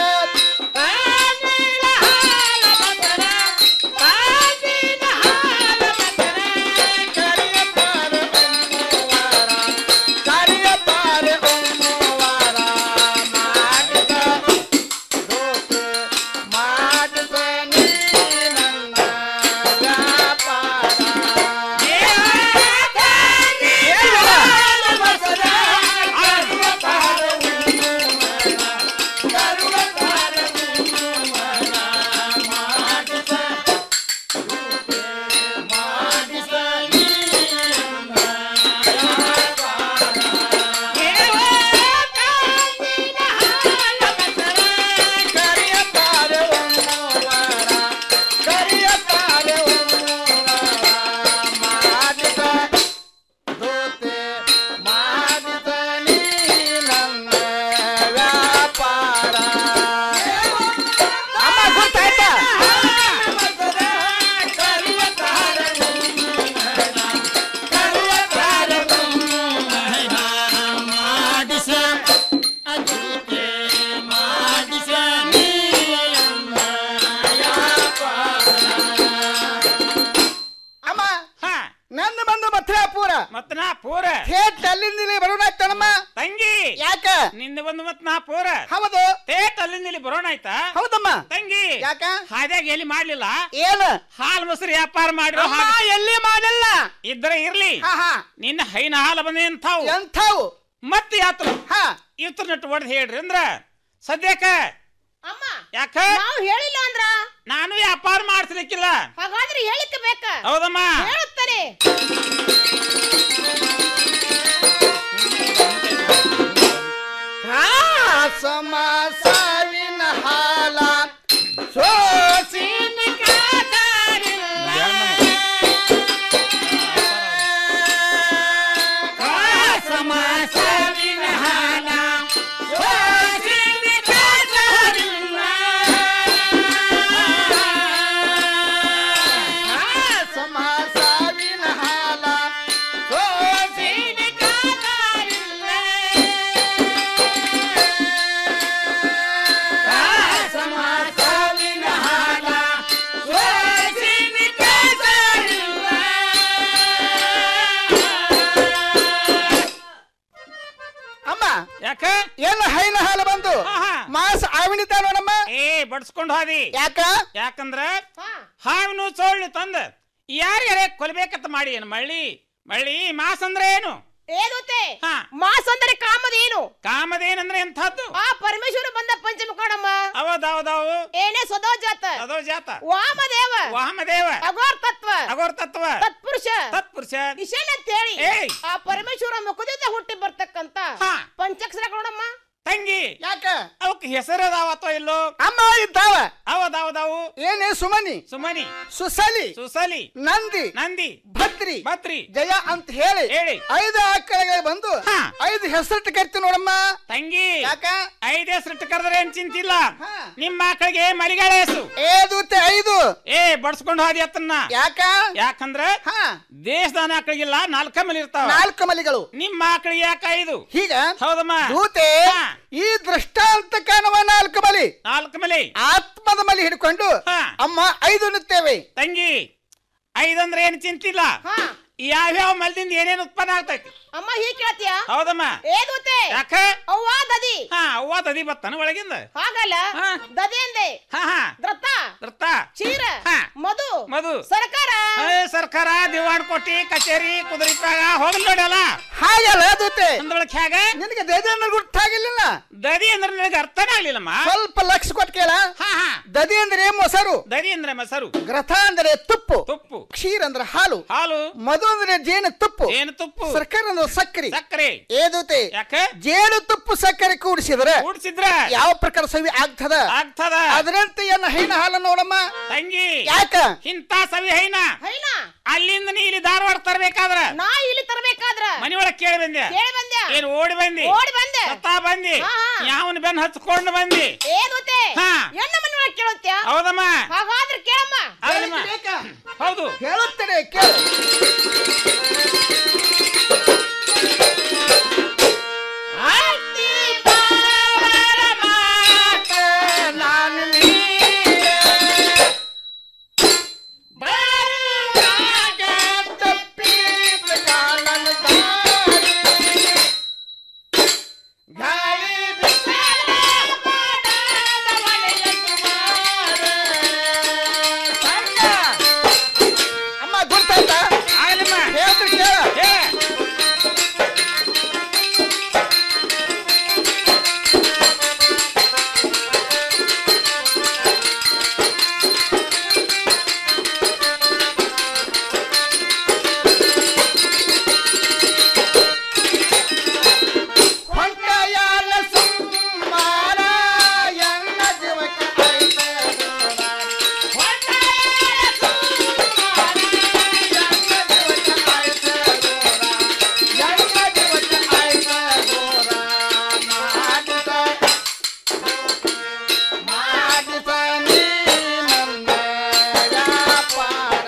ಅಮ್ಮ ಗೊತ್ತಾಯ್ತಾ ಅಮ್ಮ ನನ್ನ ಬಂದು ಮಥುರಾಪುರ ಮತ್ ನಾ ಪೂರ ಥೇಟ್ ಅಲ್ಲಿಂದ ಇಲ್ಲಿ ಬರೋಣಾಯ್ತನಮ್ಮ ತಂಗಿ ಯಾಕ ನಿಂದ ಬಂದು ಮತ್ ನಾ ಪೂರ ಹೌದು ತೇಟ್ ಅಲ್ಲಿಂದ ಇಲ್ಲಿ ಬರೋಣ ಆಯ್ತಾ ಹೌದಮ್ಮ ತಂಗಿ ಯಾಕ ಹಾದ್ಯಾಗ ಎಲ್ಲಿ ಮಾಡ್ಲಿಲ್ಲ ಏನ ಹಾಲ್ ಮೊಸರು ವ್ಯಾಪಾರ ಮಾಡಿರೋ ಅಮ್ಮ, ಎಲ್ಲಿ ಮಾಡಿಲ್ಲ ಇದ್ರೆ ಇರ್ಲಿ ಹಾ ಹಾ ನಿನ್ನ ಹೈನ ಹಾಲ ಬಂದ ಎಂಥವು ಎಂಥವು ಮತ್ತೆ ಯಾತ್ರ ಹಾ ಇತ್ರ ನಟ್ಟು ಹೊಡೆದ್ ಹೇಳ್ರಿ ಅಂದ್ರ ಸದ್ಯಕ್ಕ ಅಮ್ಮ ಯಾಕ ನಾವು ಹೇಳಿಲ್ಲ ಅಂದ್ರ ನಾನು ವ್ಯಾಪಾರ ಮಾಡ್ತಿರ್ಲಿಕ್ಕಿಲ್ಲ ಹಾಗಾದ್ರೆ ಹೇಳಿಕ್ಕೆ ಬೇಕ ಹೌದಮ್ಮ ಹೇಳುತ್ತಾನೆ ಸಮ ಸಾವಿನ ಹಾಲ ಸೋಸಿನ ಕಾದಾರಿಲ್ಲ ಹೈನ ಹಾಲು ಬಂದು ಮಾಸ ಆವಿಣಿತ ನೋಡಮ್ಮ ಏ ಬಡ್ಸ್ಕೊಂಡು ಹೋದಿ ಯಾಕ ಯಾಕಂದ್ರ ಹಾವಿನ ಸೊಳ್ಳು ತಂದ ಯಾರ್ಯಾರ ಕೊಲ್ಬೇಕಂತ ಮಾಡಿ ಏನು ಮಳ್ಳಿ ಮಳ್ಳಿ ಮಾಸ್ ಅಂದ್ರೆ ಏನು ಏನುತ್ತೆ ಮಾಸ ಅಂದರೆ ಕಾಮದೇನು ಕಾಮದೇನಂದ್ರೆ ಎಂಥದ್ದು ಆ ಪರಮೇಶ್ವರ ಬಂದ ಪಂಚಮುಖಾಣಮ್ಮ ಅವದವದವು ಏನೇ ಸದೋ ಜಾತ ಅದೋ ಜಾತ ವಾಮದೇವ ವಾಮದೇವ ಅಗೋರ್ ತತ್ವ ಅಗೋರ್ ತತ್ವ ತತ್ಪುರುಷ ತತ್ಪುರುಷ ಇಶಾನ್ ಅಂತ ಹೇಳಿ ಏಯ್. ಆ ಪರಮೇಶ್ವರ ಮುಖದಿಂದ ಹುಟ್ಟಿ ಬರ್ತಕ್ಕಂತ ಪಂಚಾಕ್ಷರ ನೋಡಮ್ಮ ತಂಗಿ ಯಾಕ ಅವಕ್ ಹೆಸರದಾವತ್ತೋ ಇಲ್ಲೋ ಅಮ್ಮ ಇದ್ದಾವ ಅವದವದವು ಏನೇ ಸುಮನಿ ಸುಮನಿ ಸುಸಲಿ ಸುಸಲಿ ನಂದಿ ನಂದಿ ಭದ್ರಿ ಭದ್ರಿ ಜಯ ಅಂತ ಹೇಳಿ ಹೇಳಿ. ಐದು ಆಕಳಿಗೆ ಬಂದು ಐದು ಹೆಸರಿಟ್ಟು ಕರಿತೀವಿ ನೋಡಮ್ಮ ತಂಗಿ ಯಾಕ ಐದ್ ಹೆಸರಿಟ್ಟು ಕರೆದ್ರೆ ಏನ್ ಚಿಂತಿಲ್ಲ ನಿಮ್ಮ ಮಕ್ಕಳಿಗೆ ಮರಿಗಳ ಹೆಸರು ಏದೂತೆ ಐದು ಏ ಬಡ್ಸ್ಕೊಂಡು ಹೋದಿ ಅತ್ತನ್ನ ಯಾಕ ಯಾಕಂದ್ರ ದೇಶದ ಮಕ್ಕಳಿಗಿಲ್ಲ ನಾಲ್ಕ ಮಲಿ ಇರ್ತಾವ ನಾಲ್ಕು ಮಲಿಗಳು ನಿಮ್ಮ ಮಕ್ಕಳಿಗೆ ಯಾಕ ಐದು ಹೀಗ ಹೌದಮ್ಮ ದೂತೆ ಈ ದೃಷ್ಟಾಂತ ಕಾಣುವ ನಾಲ್ಕು ಮಲಿ ನಾಲ್ಕು ಮಲಿ ಆತ್ಮದ ಮಲಿ ಹಿಡ್ಕೊಂಡು ಅಮ್ಮ ಐದು ನಿತ್ತೇವೆ ತಂಗಿ ಐದಂದ್ರೆ ಏನ್ ಚಿಂತಿಲ್ಲ ಯಾವ್ಯಾವ ಮಲದಿಂದ ಏನೇನ್ ಉತ್ಪನ್ನ ಆಗ್ತೈತಿ ಅಮ್ಮ ಹೀಗ್ ಕೇಳ್ತೀಯ ಹೌದಮ್ಮ ಏನುತ್ತೆ ಯಾಕ ಅವ್ವ ದದಿ ಹಾ ಅವ್ವ ತದಿ ಬತ್ತಾನ ಒಳಗಿಂದ ಹಾಗಲ್ಲ ದದಿ ಅಂದೆ ಹಾ ಹಾ ದ್ರತ ದೃತ್ತ ಕ್ಷೀರ ಹಾ. ಮಧು ಮಧು ಸರ್ಕಾರ ಏ, ಸರ್ಕಾರ ದಿವಾಣ್ ಕೋಟಿ ಕಚೇರಿ ಕುದುರಿಪಾಗ ಹೋಗಲ್ ನೋಡಲ್ಲ ಹಾಗಲ್ಲ ದೂತೆ ಅಂದೊಳಕ್ ಹೇಗ ನಿನಗೆ ದೇದೇಂದ್ರ ಗುರ್ತಾಗಿಲ್ಲ ದದಿ ಅಂದ್ರೆ ನನಗೆ ಅರ್ಥನೇ ಆಗ್ಲಿಲ್ಲಮ್ಮ ಸ್ವಲ್ಪ ಲಕ್ಷ ಕೊಟ್ಟು ಕೇಳ ದದಿ ಅಂದ್ರೆ ಮೊಸರು ದದಿ ಅಂದ್ರೆ ಮೊಸರು ಗ್ರಥ ಅಂದ್ರೆ ತುಪ್ಪು ತುಪ್ಪು ಕ್ಷೀರ ಅಂದ್ರೆ ಹಾಲು ಹಾಲು ಮಧು ಅಂದ್ರೆ ಜೇನು ತುಪ್ಪು ಜೇನು ತುಪ್ಪು ಸರ್ಕಾರ ಅಂದ್ರೆ ಸಕ್ಕರೆ ಸಕ್ಕರೆ ಏದೂತೆ ಯಾಕ ಜೇನು ತುಪ್ಪು ಸಕ್ಕರೆ ಕೂಡಿಸಿದ್ರೆ ಕೂಡ್ಸಿದ್ರ ಯಾವ ಪ್ರಕಾರ ಸವಿ ಆಗ್ತದ ಆಗ್ತದ ಅದರಂತೆ ಎನ್ನ ಹೈನ ಹಾಲು ನೋಡಮ್ಮ ತಂಗಿ ಯಾಕ ಇಂತ ಸವಿ ಹೈನ ಹೈನ ಅಲ್ಲಿಂದ ನೀ ಇಲ್ಲಿ ಧಾರವಾಡ ತರ್ಬೇಕಾದ್ರ ನಾ ಇಲ್ಲಿ ತರಬೇಕಾದ್ರ ಮನಿ ಒಳಗ್ ಕೇಳಿ ಬಂದೆ ಕೇಳಿ ಬಂದ್ಯಾ ಏನ್ ಓಡಿ ಬಂದಿ ಓಡಿ ಬಂದೆ ಸತ್ತಾ ಬಂದಿ ಹಾ, ಹಾ. ಯಾವನ್ ಬೆನ್ ಹಚ್ಕೊಂಡು ಬಂದಿ ಏನುತ್ತೆ ಹಾ. ಎಣ್ಣ ಮನೆ ಒಳಗೆ ಕೇಳುತ್ತ್ಯಾ ಹೌದಮ್ಮ ಹಾಗಾದ್ರೆ ಕೇಳಮ್ಮ ಆಗ್ಲಮ್ಮ. ಹೌದು ಹೇಳುತ್ತೇನೆ ಕೇಳು ಅಮ್ಮ ಗುರ್ತಾಯ್ತಾ ಆಗ್ಲಮ್ಮ ಹೇಳ್ತೀನಿ ಕೇಳ ಹೇ ಹೊಂಟಯಾಲ ಸುಮ್ಮಾರ ಎನ್ನ ಜೀವಕ್ಕೆ ಐತೆ ದೂರ. ಎನ್ನ ಜೀವಕ್ಕೆ ಐತೆ ದೂರ. ಮಾಡಿಸ ಮಾಡಿಸ ನೀ ನನ್ನ ವ್ಯಾಪಾರ.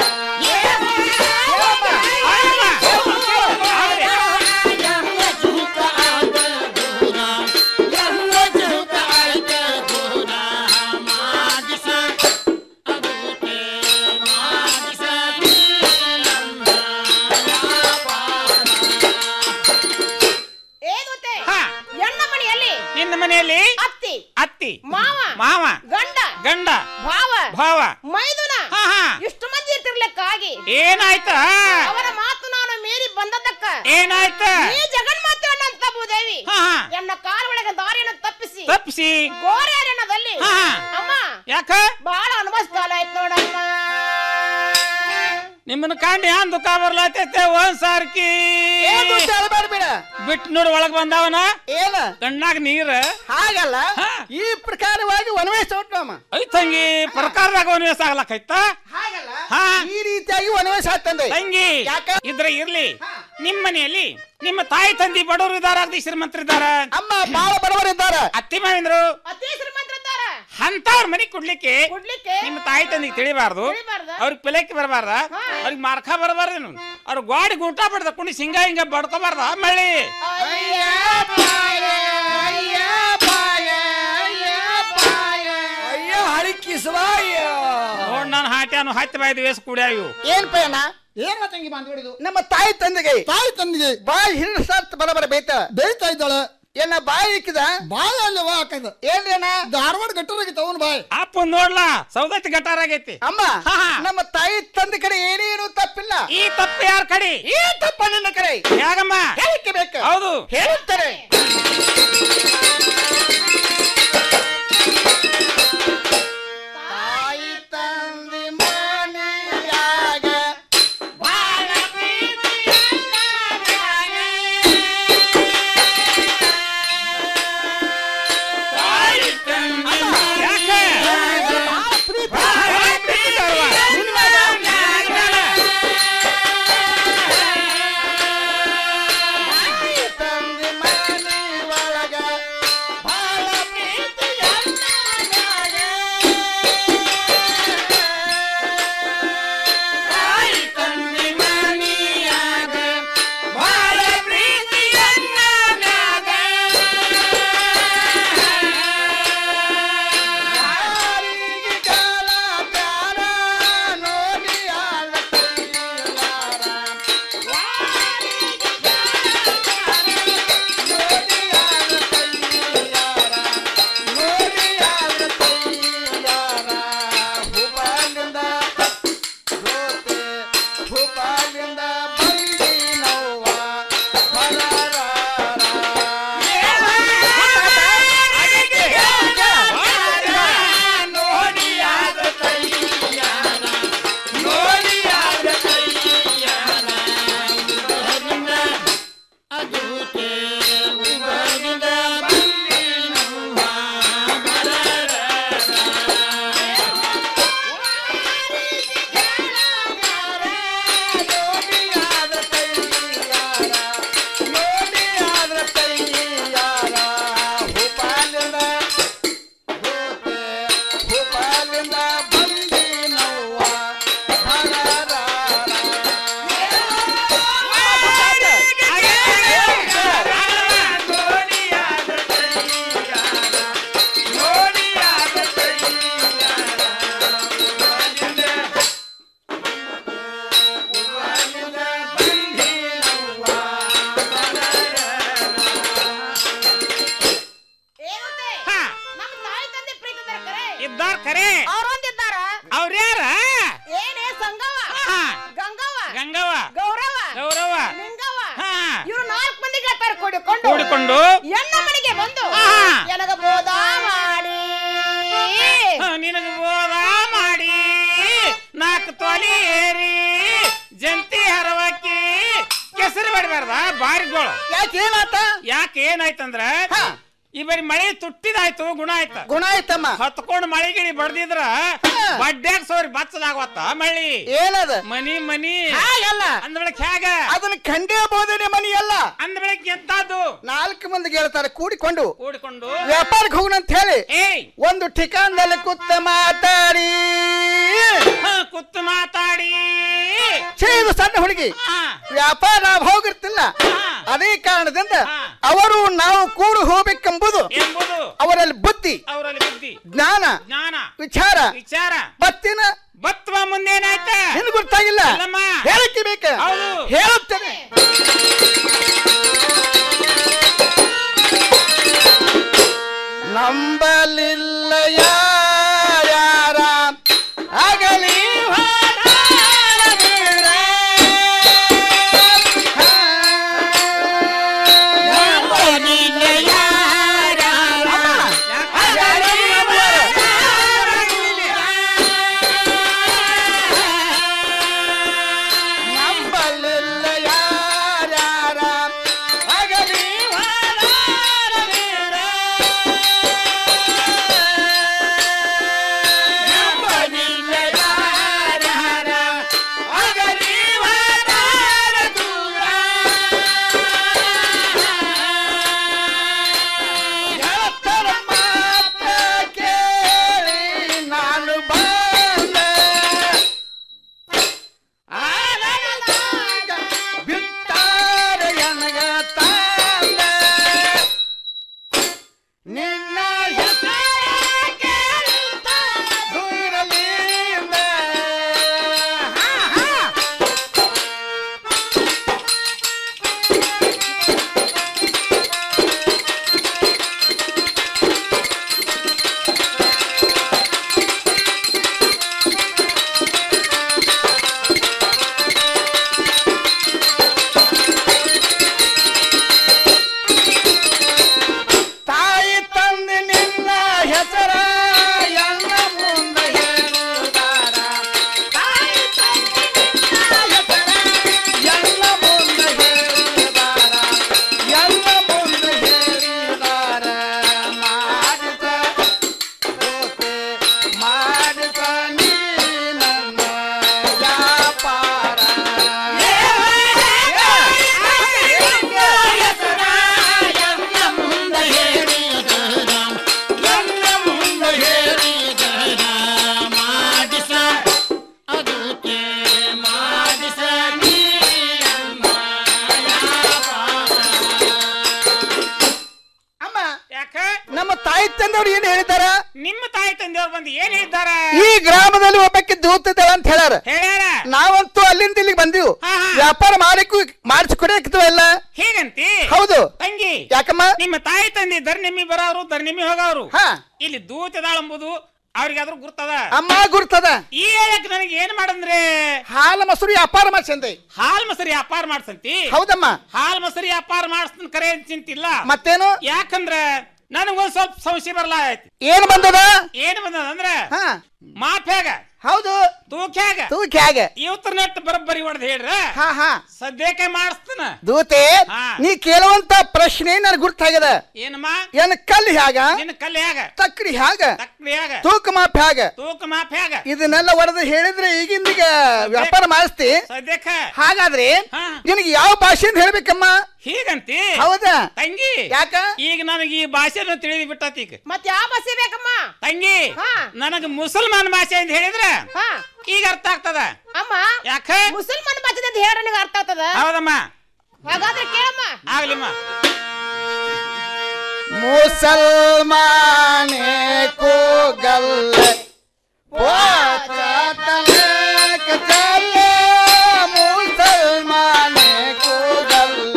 ಏನುತ್ತೆ ಹಾ. ಎಣ್ಣ ಮನೆಯಲ್ಲಿ ನಿನ್ನ ಮನೆಯಲ್ಲಿ ಅತ್ತಿ ಅತ್ತಿ ಮಾವ ಮಾವ ಗಂಡ ಗಂಡ ಭಾವ ಭಾವ ಮೈದುನ ಹಾ, ಹಾ. ಇಷ್ಟು ಮಂದಿ ಇರ್ತಿರ್ಲಿಕ್ಕಾಗಿ ಏನಾಯ್ತ ಅವರ ಮಾತು ನಾನು ಮೀರಿ ಬಂದದ್ದಕ್ಕ ಏನಾಯ್ತ ಈ ಜಗನ್ಮಾತೆ ಅನ್ನಂತ ಭೂದೇವಿ ಹಾ, ಹಾ. ಎನ್ನ ಕಾಲೊಳಗೆ ದಾರಿಯನ್ನು ತಪ್ಪಿಸಿ ತಪ್ಪಿಸಿ ಗೋರೆ ಅರಣ್ಯದಲ್ಲಿ ಹಾ, ಹಾ. ಅಮ್ಮ ಯಾಕ ಬಹಳ ಅನುಭವಿಸ್ಕಾಲ ಆಯ್ತು ನೋಡಮ್ಮ ನಿಮ್ಮನ್ನ ಕಾಂಡಿ ಯಾನ್ ದುಃಖ ಬರ್ಲಾತೈತೆ ಒಂದ್ ಸಾರ್ಕಿ ಏನು ಬೇಡ ಬಿಟ್ ನೋಡ್ ಒಳಗ್ ಬಂದವನ ಏನ ಕಣ್ಣಾಗ ನೀರ ಹಾಗಲ್ಲ ಈ ಪ್ರಕಾರವಾಗಿ ವನವೇಶ ಹೊಟ್ಟಮ್ಮ ಐ ತಂಗಿ ಪ್ರಕಾರದಾಗ ವನವೇಶ ಆಗ್ಲಕ್ಕೈತ ಹಾ ಈ ರೀತಿಯಾಗಿ ವನವೇಶ ಆಗ್ತಂದೆ ತಂಗಿ ಇದ್ರೆ ಇರ್ಲಿ ನಿಮ್ ಮನೆಯಲ್ಲಿ ನಿಮ್ಮ ತಾಯಿ ತಂದಿ ಬಡವರು ಇದಾರ ಅಗ್ದಿ ಶ್ರೀಮಂತರಿದ್ದಾರ ಅಮ್ಮ ಬಾಳ ಬಡವರಿದ್ದಾರ ಅತ್ತಿ ಮಾವಿಂದ್ರು ಅತಿ ಶ್ರೀಮಂತರಿದ್ದಾರ ಅಂತವ್ರ ಮನಿ ಕೊಡ್ಲಿಕ್ಕೆ ಕೊಡ್ಲಿಕ್ಕೆ ನಿಮ್ಮ ತಾಯಿ ತಂದಿಗೆ ತಿಳಿಬಾರ್ದು ತಿಳಿಬಾರ್ದ? ಅವ್ರಿಗೆ ಪಿಲಕ್ಕೆ ಬರಬಾರ್ದ ಅವ್ರಿಗೆ ಮಾರ್ಕ ಬರಬಾರ್ದೇನು ಅವ್ರ ಗೋಡಿ ಗೂಟ ಬಡ್ದ ಕುಣಿ ಸಿಂಗ ಹಿಂಗ ಬಡ್ಕೋಬಾರ್ದ ಮಳ್ಳಿ ಅಯ್ಯೋ ಹಳಿಕಿಸುವಾಯ ನೋಡ್ ನಾನು ಹಾಟ್ಯಾನು ಹತ್ತಿ ಬಾಯ್ದು ವೇಸ್ ಕುಡಿಯಾವು ಏನ್ ಪಯಣ ಏನ್ ತಂಗಿ ಮಾತಾಡಿದು ನಮ್ಮ ತಾಯಿ ತಂದೆಗೆ ತಾಯಿ ತಂದೆಗೆ ಬಾಯಿ ಹಿರಿದ ಬರಬರ ಬೇತ ಬೇಯ್ತಾ ಇದ್ದಾಳ ಏನ ಬಾಯಿ ಇಕ್ಕಿದ ಬಾಯಿ ಅಲ್ಲವ ಹಾಕದ ಏನ್ರೇನ ಧಾರವಾಡ ಗಟ್ಟರಾಗಿತ್ತು ಅವನ ಬಾಯಿ ಅಪ್ಪ ನೋಡ್ಲಾ ಸೌದತ್ತಿ ಗಟಾರ ಆಗೈತಿ ಅಮ್ಮ ನಮ್ಮ ತಾಯಿ ತಂದೆ ಕಡೆ ಏನೇನು ತಪ್ಪಿಲ್ಲ ಈ ತಪ್ಪು ಯಾರ ಕಡೆ ಈ ತಪ್ಪ ನಿನ್ನ ಕಡೆ ಯಾಗಮ್ಮ ಹೇಳಿಕೆ ಬೇಕು ಹೌದು ಹೇಳುತ್ತಾರೆ ತಾಯಿ ತಂದೆ ಮನೆಯಾಗ ಬಾಳ ತಂದೆ ಮನೆ ಒಳಗ ಬಾಳ ಭೂಪಾಲಿಂದ ಬಂದಿ ನೋವ ಭೂಪಾಲಿಂದ ಬಂದಿ ನೋವ ಇದ್ದಾರ ಖರೆ ಅವ್ರೊಂದಿದ್ದಾರ ಅವ್ರ್ಯಾರ ಏನೇ ಸಂಗವ ಹಾ. ಗಂಗವ್ವ ಗಂಗವ್ವ ಗೌರವ ಗೌರವ ಲಿಂಗವ್ವ ಹಾ. ಇವ್ರು ನಾಲ್ಕು ಮಂದಿ ಗೆಳತಾರ ಕೂಡಿಕೊಂಡು ಕೂಡಿಕೊಂಡು ಎನ್ನ ಮನೆಗೆ ಬಂದು ಹಾ. ಎನಗ ಬೋಧ ಮಾಡಿ ಹ, ನಿನಗ ಬೋಧ ಮಾಡಿ ನಾಲ್ಕು ತೊಲಿ ಏರಿ ಜಂತಿ ಹರವಾಕಿ ಕೆಸರು ಬಡಬಾರ್ದ ಬಾರಿಗಳು ಯಾಕೆ ಏನಾತ ಯಾಕೆ ಏನಾಯ್ತಂದ್ರ ಈ ಬರೀ ಮಳೆ ತುಟ್ಟಿದಾಯ್ತು ಗುಣ ಆಯ್ತ ಗುಣ ಆಯ್ತಮ್ಮ ಹತ್ಕೊಂಡು ಮಳೆ ಗಿಳಿ ಬಡ್ದಿದ್ರ ಬಡ್ಡ್ಯಾಗ ಸೋರಿ ಬಚ್ಚಲಾಗವತ್ತ ಮಳಿ ಏನದ ಮನಿ ಮನಿ ಹಾಗಲ್ಲ ಅಂದ ಬೆಳಕ್ ಹೇಗ ಅದನ್ನ ಖಂಡೇ ಬೋಧನೆ ಮನಿ ಅಲ್ಲ ಅಂದ ಬೆಳಕ್ ಎಂತಾದ್ದು ನಾಲ್ಕು ಮಂದಿ ಹೇಳ್ತಾರೆ ಕೂಡಿಕೊಂಡು ಕೂಡಿಕೊಂಡು ವ್ಯಾಪಾರಕ್ಕೆ ಹೋಗೋಣ ಅಂತ ಹೇಳಿ ಏಯ್ ಒಂದು ಠಿಕಾಣದಲ್ಲಿ ಕುತ್ತ ಮಾತಾಡಿ ಹ, ಕುತ್ತು ಮಾತಾಡಿ ಇದು ಸಣ್ಣ ಹುಡುಗಿ ವ್ಯಾಪಾರ ಹೋಗಿರ್ತಿಲ್ಲ ಅದೇ ಕಾರಣದಿಂದ ಅವರು ನಾವು ಕೂಡು ಹೋಗ್ಬೇಕೆಂಬುದು ಎಂಬುದು ಅವರಲ್ಲಿ ಬುದ್ಧಿ ಅವರಲ್ಲಿ ಬುದ್ಧಿ ಜ್ಞಾನ ಜ್ಞಾನ ವಿಚಾರ ವಿಚಾರ ಬತ್ತಿನ ಬತ್ವ ಮುಂದೇನಾಯ್ತ ನಿನ್ ಗೊತ್ತಾಗಿಲ್ಲ ಇಲ್ಲಮ್ಮ. ಹೇಳಕ್ಕೆ ಬೇಕ ಹೌದು. ಹೇಳುತ್ತೇನೆ ನಂಬಲಿಲ್ಲ ಯಾರ ಆಗಲಿ ನಂಬಲಿಲ್ಲ ಯಾರ ಆಗಲಿ ತಂದೆಯವ್ರು ಏನ್ ಹೇಳಿದಾರ ನಿಮ್ಮ ತಾಯಿ ತಂದೆಯವ್ರು ಬಂದು ಏನ್ ಹೇಳಿದ್ದಾರ ಈ ಗ್ರಾಮದಲ್ಲಿ ಒಬ್ಬಕ್ಕೆ ದೂತಿದ್ದಾಳ ಅಂತ ಹೇಳ್ಯಾರ ಹೇಳ್ಯಾರ ನಾವಂತೂ ಅಲ್ಲಿಂದ ಇಲ್ಲಿಗೆ ಬಂದಿವು ವ್ಯಾಪಾರ ಮಾಡಕ್ಕೂ ಮಾಡಿಸ್ಕೊಡಕ್ಕಿಲ್ಲ ಹೇಗಂತಿ ಹೌದು ತಂಗಿ ಯಾಕಮ್ಮ ನಿಮ್ಮ ತಾಯಿ ತಂದೆ ಧರ್ನಿಮಿ ಬರೋರು ಧರ್ನಿಮಿ ಹೋಗೋರು ಇಲ್ಲಿ ದೂತದಾಳ ಎಂಬುದು ಅವ್ರಿಗಾದ್ರೂ ಗುರ್ತದ ಅಮ್ಮ ಗುರ್ತದ ಈ ಹೇಳಕ್ ನನಗೆ ಏನ್ ಮಾಡಂದ್ರೆ ಹಾಲು ಮೊಸರು ವ್ಯಾಪಾರ ಮಾಡ್ಸಂದೆ ಹಾಲ್ ಮೊಸರಿ ವ್ಯಾಪಾರ ಮಾಡ್ಸಂತಿ ಹೌದಮ್ಮ ಹಾಲ್ ಮೊಸರಿ ವ್ಯಾಪಾರ ಮಾಡಿಸ್ತನ್ ಕರೆ ಚಿಂತಿಲ್ಲ ಮತ್ತೇನು ಯಾಕಂದ್ರ ನನಗೊಂದ್ ಸ್ವಲ್ಪ ಸಂಶಯ ಬರ್ಲಾ ಆಯ್ತು ಏನ್ ಬಂದದ ಏನ್ ಬಂದದ ಅಂದ್ರ ಹಾ ಮಾಫ್ಯಾಗ ಹೌದು ತೂಕ್ಯಾಗ ತೂಕ್ಯಾಗ ಇವತ್ತರ ನೆಟ್ ಬರೋಬ್ಬರಿ ಹೊಡೆದ್ ಹೇಳ್ರ ಹಾ ಹಾ ಸದ್ಯಕ್ಕೆ ಮಾಡಿಸ್ತಾನ ದೂತೆ ಹಾ. ನೀ ಕೇಳುವಂತ ಪ್ರಶ್ನೆ ನನಗೆ ಗುರ್ತಾಗ್ಯದ ಏನಮ್ಮ ಏನ್ ಕಲ್ಲು ಹ್ಯಾಗ ನಿನ್ನ ಕಲ್ಯಾಗ ತಕ್ಕಡಿ ಹ್ಯಾಗ ತಕ್ಡಿಯಾಗ ತೂಕ ಮಾಪ್ ಹ್ಯಾಗ ತೂಕ ಮಾಫ್ಯಾಗ ಇದನ್ನೆಲ್ಲ ಹೊಡೆದು ಹೇಳಿದ್ರೆ ಈಗಿಂದೀಗ ವ್ಯಾಪಾರ ಮಾಡಿಸ್ತಿ ಸದ್ಯಕ್ಕ ಹಾಗಾದ್ರೆ ಹಾ. ನಿನಗೆ ಯಾವ ಭಾಷೆಯಿಂದ ಹೇಳ್ಬೇಕಮ್ಮ ಹೀಗಂತಿ ಹೌದಾ ತಂಗಿ ಯಾಕ ಈಗ ನನಗೆ ಈ ಭಾಷೆನ ತಿಳಿದು ಬಿಟ್ಟತಿ ಈಗ ಮತ್ ಯಾವ ಬಸ್ಸಿ ಬೇಕಮ್ಮ ತಂಗಿ ನನಗ ಮುಸಲ್ಮಾನ್ ಭಾಷೆ ಅಂತ ಹೇಳಿದ್ರ ಹಾ ಈಗ ಅರ್ಥ ಆಗ್ತದ ಅಮ್ಮ ಯಾಕ ಮುಸಲ್ಮಾನ್ ಭಾಷೆ ಅಂತ ಹೇಳ ನನಗೆ ಅರ್ಥ ಆಗ್ತದ ಹೌದಮ್ಮ ಹಾಗಾದ್ರೆ ಕೇಳಮ್ಮ ಆಗ್ಲಿಮ್ಮ ಮುಸಲ್ಮಾನೆ को गल तलक चले मुसलमाने को गल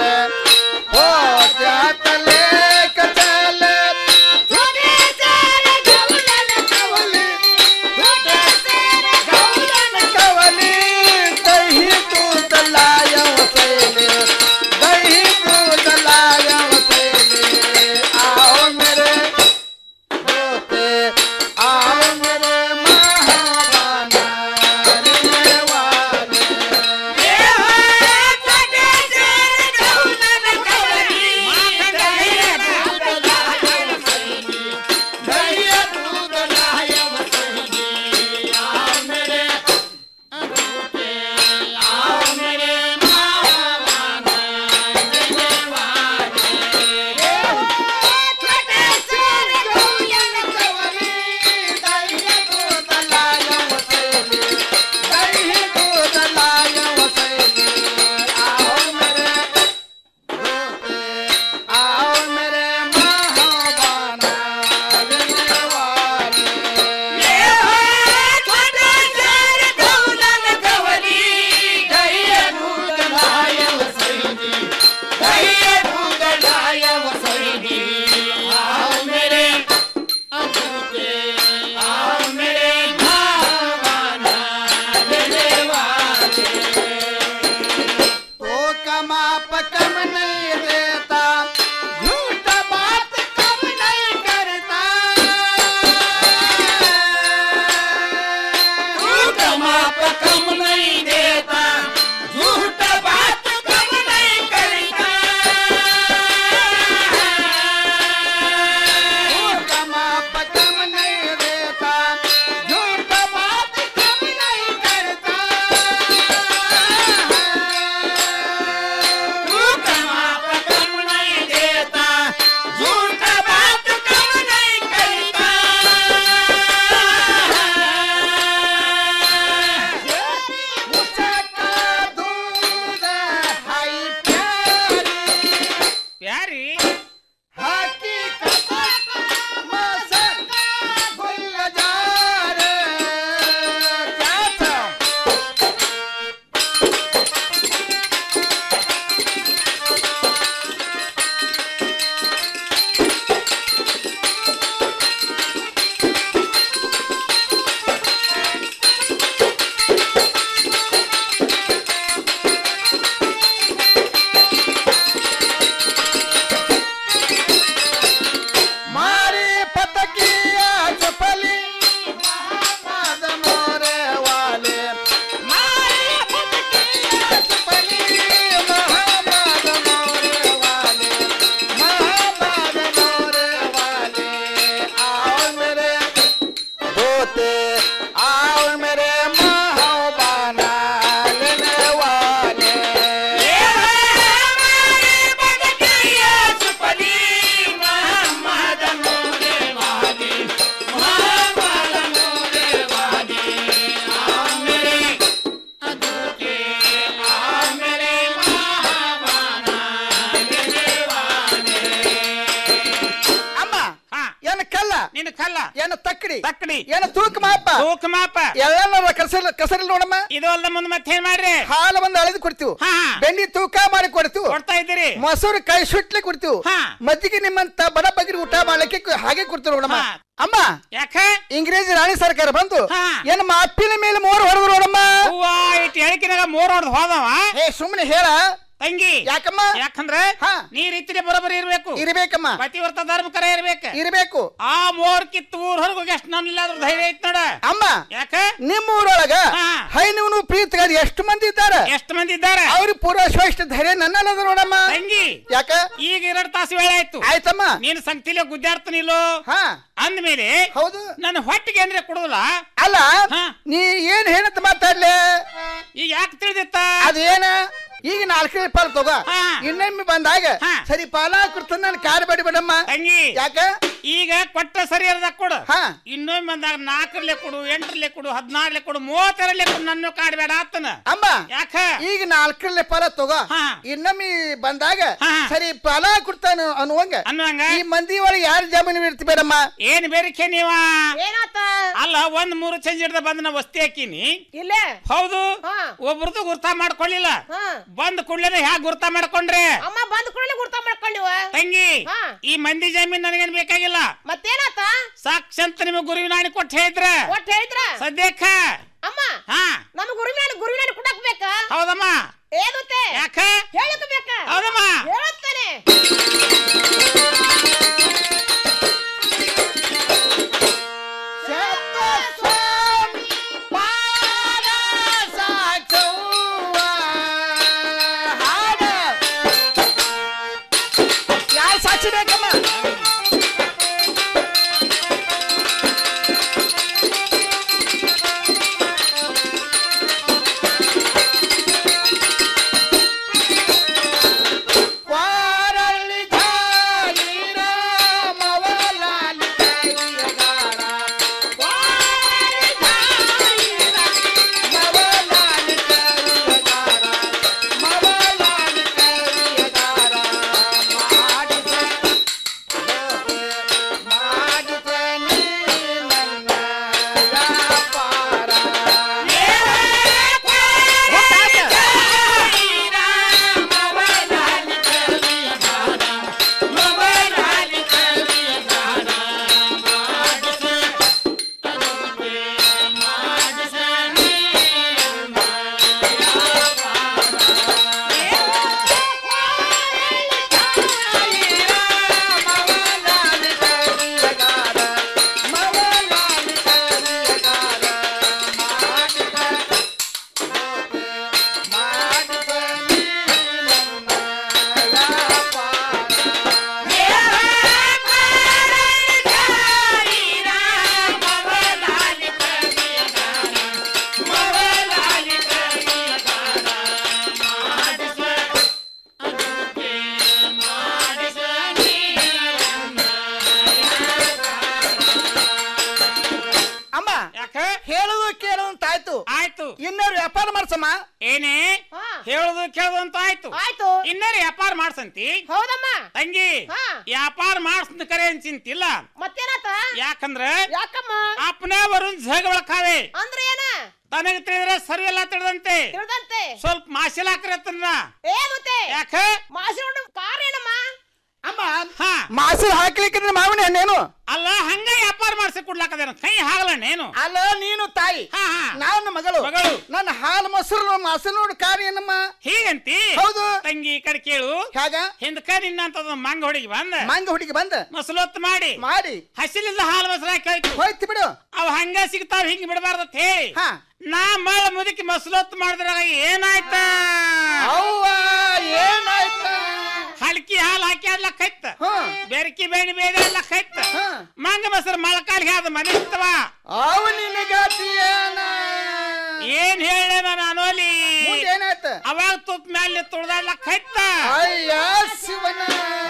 तलक चले झूठे सारे गौलन कवली झूठे सारे गौलन कवली दही दूध लाया वसैले दही दूध लाया वसैले आओ मेरे दोते आओ मेरे महाबाना रे वाले ये है छोटे से गौलन कवली दही दूध लाया वसैले दही दूध लाया वसैले आओ मेरे दोते आओ मेरे महाबाना रे वाले छोटे से गौलन कवली दही दूध लाया वसैले दही दूध लाया वसैले आओ मेरे दोते आओ मेरे महाबाना रे वाले ये है छोटे से गौलन कवली दही दूध लाया वसैले दही दूध लाया वसैले आओ मेरे अदूते आओ मेरे भावाना रे वाले तो कमाप कम नहीं देता झूठ बात कम नहीं करता तू कमाप कम नहीं देता झूठ बात कम नहीं करता झूठ माप कम नहीं देता झूठ बात कम नहीं करता झूठ माप ತಕ್ಕಡಿ ಏನು ತೂಕ ಮಾಪ ತೂಕ ಮಾಪ ಎಲ್ಲ ಕಸರ್ ಕಸರಿಲ್ಲ ನೋಡಮ್ಮ ಇದು ಅಲ್ದ ಮುಂದೆ ಮತ್ತೆ ಏನ್ ಮಾಡ್ರಿ ಹಾಲು ಬಂದು ಅಳೆದು ಕೊಡ್ತೀವಿ ಬೆಂಡಿ ತೂಕ ಮಾಡಿ ಕೊಡ್ತೀವಿ ಕೊಡ್ತಾ ಇದ್ದೀರಿ ಮೊಸರು ಕೈ ಸುಟ್ಲಿ ಕೊಡ್ತೀವಿ ಮಜ್ಜಿಗೆ ನಿಮ್ಮಂತ ಬಡ ಬಗ್ರಿ ಊಟ ಮಾಡ್ಲಿಕ್ಕೆ ಕು- ಹಾಗೆ ಕೊಡ್ತೀವಿ ನೋಡಮ್ಮ ಅಮ್ಮ ಯಾಕ ಇಂಗ್ರೇಜ್ ರಾಣಿ ಸರ್ಕಾರ ಬಂದು ಏನಮ್ಮ ಅಪ್ಪಿನ ಮೇಲೆ ಮೋರ್ ಹೊಡೆದ್ರು ನೋಡಮ್ಮ ಹೂವಾ ಇಟ್ಟು ಎಳಕಿನಾಗ ಮೂರ್ ಹೊಡೆದು ಹೋದವ ಏ ಸುಮ್ಮನೆ ಹೇಳ ತಂಗಿ ಯಾಕಮ್ಮ ಯಾಕಂದ್ರೆ ನೀ ರೀತಿನೇ ಬರೋಬರಿ ಇರ್ಬೇಕು ಇರ್ಬೇಕಮ್ಮ ಪತಿವ್ರತ ಧರ್ಮಕರ ಇರ್ಬೇಕು ಇರ್ಬೇಕು ಆ ಮೋರ್ ಕಿತ್ತು ಊರ್ ಹೊರಗೆ ಹೋಗಿ ಎಷ್ಟು ನನ್ನಿಲ್ಲಾದ್ರೂ ಧೈರ್ಯ ಐತ್ ನೋಡ ಅಮ್ಮ ಯಾಕ ನಿಮ್ಮ ಊರೊಳಗ ಹೈನವನು ಪ್ರೀತಿಗಾರ ಎಷ್ಟು ಮಂದಿ ಇದ್ದಾರೆ ಎಷ್ಟು ಮಂದಿ ಇದ್ದಾರೆ ಅವ್ರಿಗೆ ಪೂರ್ವ ಇಷ್ಟ ಧೈರ್ಯ ನನ್ನಲ್ಲದ ನೋಡಮ್ಮ ತಂಗಿ ಯಾಕ ಈಗ ಎರಡು ತಾಸು ವೇಳೆ ಆಯ್ತು ಆಯ್ತಮ್ಮ ನೀನು ಸಂಗತಿಲಿ ಗುದ್ದಾಡ್ತಾನಿಲ್ಲೋ ಹಾ ಅಂದ್ಮೇಲೆ ಹೌದು ನನ್ನ ಹೊಟ್ಟಿಗೆ ಅಂದ್ರೆ ಕೊಡುದಿಲ್ಲ ಅಲ್ಲ ನೀ ಏನ್ ಹೇಳತ್ ಮಾತಾಡ್ಲೆ ಈಗ ಯಾಕೆ ತಿಳಿದಿತ್ತ ಅದೇನ ಈಗ ನಾಲ್ಕನೇ ಪಾಲ್ ತಗೋ ಇನ್ನೊಮ್ಮೆ ಬಂದಾಗ ಸರಿ ಪಾಲ ಕೊಡ್ತಾನ ನಾನು ಕಾರ್ ಬೇಡಿ ಬಿಡಮ್ಮ ತಂಗಿ ಯಾಕ ಈಗ ಕೊಟ್ಟ ಸರಿ ಅರ್ಧ ಕೊಡು ಇನ್ನೊಮ್ಮೆ ಬಂದಾಗ ನಾಲ್ಕರಲ್ಲೇ ಕೊಡು ಎಂಟರಲ್ಲೇ ಕೊಡು ಹದಿನಾರಲ್ಲೇ ಕೊಡು ಮೂವತ್ತರಲ್ಲೇ ಕೊಡು ನನ್ನ ಕಾಡ್ಬೇಡ ಆತನ ಅಮ್ಮ ಯಾಕ ಈಗ ನಾಲ್ಕನೇ ಪಾಲ ತಗೋ ಇನ್ನೊಮ್ಮೆ ಬಂದಾಗ ಸರಿ ಪಾಲ ಕೊಡ್ತಾನ ಅನ್ನುವಂಗ ಅನ್ನುವಂಗ ಈ ಮಂದಿ ಒಳಗೆ ಯಾರು ಜಾಮೀನು ಇರ್ತಿ ಬೇಡಮ್ಮ ಏನ್ ಬೇರಿಕೆ ನೀವ ಏನಾತ ಅಲ್ಲ ಒಂದ್ ಮೂರು ಚಂಜ್ ಹಿಡ್ದ ಬಂದ್ ನಾ ವಸ್ತಿ ಹಾಕಿನಿ ಇಲ್ಲೇ ಹೌದು ಒಬ್ರದ್ದು ಗುರ್ತ ಮಾಡ್ಕೊಳ್ಳಿಲ್ಲ ಬಂದ್ ಕೂಡ್ಲೇನೆ ಹ್ಯಾಗ ಗುರ್ತ ಮಾಡ್ಕೊಂಡ್ರೆ ಅಮ್ಮ ಬಂದ್ ಕೂಡಲೇ ಗುರ್ತ ಮಾಡ್ಕೊಂಡಿವ ತಂಗಿ ಈ ಮಂದಿ ಜಮೀನ್ ನನಗೇನ್ ಬೇಕಾಗಿಲ್ಲ ಮತ್ತೇನಾತ ಸಾಕ್ಷಂತ ನಿಮಗೆ ಗುರುವಿನ ಆಣಿ ಕೊಟ್ಟು ಹೇಳಿದ್ರ ಒಟ್ಟು ಹೇಳಿದ್ರ ಸದ್ಯಕ್ಕ ಅಮ್ಮ ಹಾ ನಮ್ ಗುರುವಿನ ಗುರುವಿನ ಕುಟಕ್ ಬೇಕಾ ಹೌದಮ್ಮ ಏನುತ್ತೆ ಯಾಕ ಹೇಳಕ್ ಬೇಕಾ ಹೌದಮ್ಮ ಹೇಳುತ್ತಾನೆ ಯಾರು ಸಾಕ್ಷಿ ಬೇಕಮ್ಮ ವಾರಳ್ಳಿ ಜಾಯಿರ ಮವಲಾಲಿ ಕೈಯಗಾರ. ವಾರಳ್ಳಿ ಜಾಯಿರ ಮವಲಾಲಿ ಕೈಯಗಾರ. ಮವಲಾಲಿ ಕೈಯಗಾರ. ಮಾಡಿದೆ ಮಾಡಿದೆ ನೀ ನನ್ನ ವ್ಯಾಪಾರ. ಅಮ್ಮ ಹೇಳುದು ಕೇಳುದು ಅಂತ ಆಯ್ತು ಆಯ್ತು ಇನ್ನಾರು ವ್ಯಾಪಾರ ಮಾಡ್ಸಮ್ಮ ಏನೇ ಹೇಳುದು ಕೇಳುದು ಅಂತ ಆಯ್ತು ಆಯ್ತು ಇನ್ನೇನು ವ್ಯಾಪಾರ ಮಾಡ್ಸಂತಿ ಹೌದಮ್ಮ ತಂಗಿ ವ್ಯಾಪಾರ ಮಾಡ್ಸಂತ ಕರೆ ಏನ್ ಚಿಂತಿಲ್ಲ ಮತ್ತೇನಾತ ಯಾಕಂದ್ರ ಯಾಕಮ್ಮ ಅಪ್ಪನೇ ಬರುನ್ ಜಗ ಒಳಕಾವೆ ಅಂದ್ರೆ ಏನ ತನಗ ತಿಳಿದ್ರೆ ಸರಿ ಎಲ್ಲ ತಿಳಿದಂತೆ ತಿಳಿದಂತೆ ಸ್ವಲ್ಪ ಮಾಸಿಲ್ ಹಾಕ್ರತ್ತನ್ನ ಏ ಮತ್ತೆ ಯಾಕ ಮಾಸಿನ ಕಾರ್ ಏನಮ್ಮ ಅಮ್ಮ ಮಾಸಲ್ ಹಾಕ್ಲಿಕ್ಕೆ ಮಾವಿನ ಹಣ್ಣೇನು ಅಲ್ಲ ಹಂಗ ವ್ಯಾಪಾರ ಮಾಡ್ಸಿ ಕೊಡ್ಲಾಕದೇನ ಕೈ ಹಾಗಲ್ಲ ನೇನು ಅಲ್ಲ ನೀನು ತಾಯಿ ನಾನು ಮಗಳು ಮಗಳು. ನನ್ನ ಹಾಲು ಮೊಸರು ಮಾಸಲ್ ನೋಡು ಕಾರ್ಯ ಏನಮ್ಮ ಹೀಗಂತಿ ಹೌದು ತಂಗಿ ಈ ಕಡೆ ಕೇಳು ಹೇಗ ಹಿಂದಕ ನಿನ್ನಂತ ಮಂಗ ಹುಡುಗಿ ಬಂದ ಮಂಗ ಹುಡುಗಿ ಬಂದ ಮಸಲೊತ್ತು ಮಾಡಿ ಮಾಡಿ ಹಸಿಲಿಲ್ಲ ಹಾಲು ಮೊಸರು ಹಾಕಿ ಹೋಯ್ತು ಹೋಯ್ತು ಬಿಡು ಅವ್ ಹಂಗ ಸಿಗ್ತಾವ ಹಿಂಗ್ ಬಿಡಬಾರ್ದ ಅಂತ ಹೇಳಿ ನಾ ಮಳ ಮುದುಕಿ ಮಸಲೊತ್ತು ಮಾಡಿದ್ರಾಗ ಏನಾಯ್ತ ಅವ್ವ ಏನಾಯ್ತ ಹಲ್ಕಿ ಹಾಲು ಹಾಕಿ ಅದ್ಲಕ್ಕೈತ ಬೆರಕಿ ಬೇಣಿ ಬೇರೆ ಅದ್ಲಕ್ಕೈತ ಮಂಗ ಮೊಸರು ಮೊಳಕಾಲಿಗೆ ಅದ ಮನಿಸ್ತವ ಅವ ನಿನಗಾತಿಯೇನ ಏನ್ ಹೇಳ ನಾನು ಅನೋಲಿ ಏನಾಯ್ತ ಅವಾಗ ತುಪ್ಪ ಮ್ಯಾಲೆ ತುಳ್ದಾಡ್ಲಕ್ಕೈತ ಅಯ್ಯ ಶಿವನ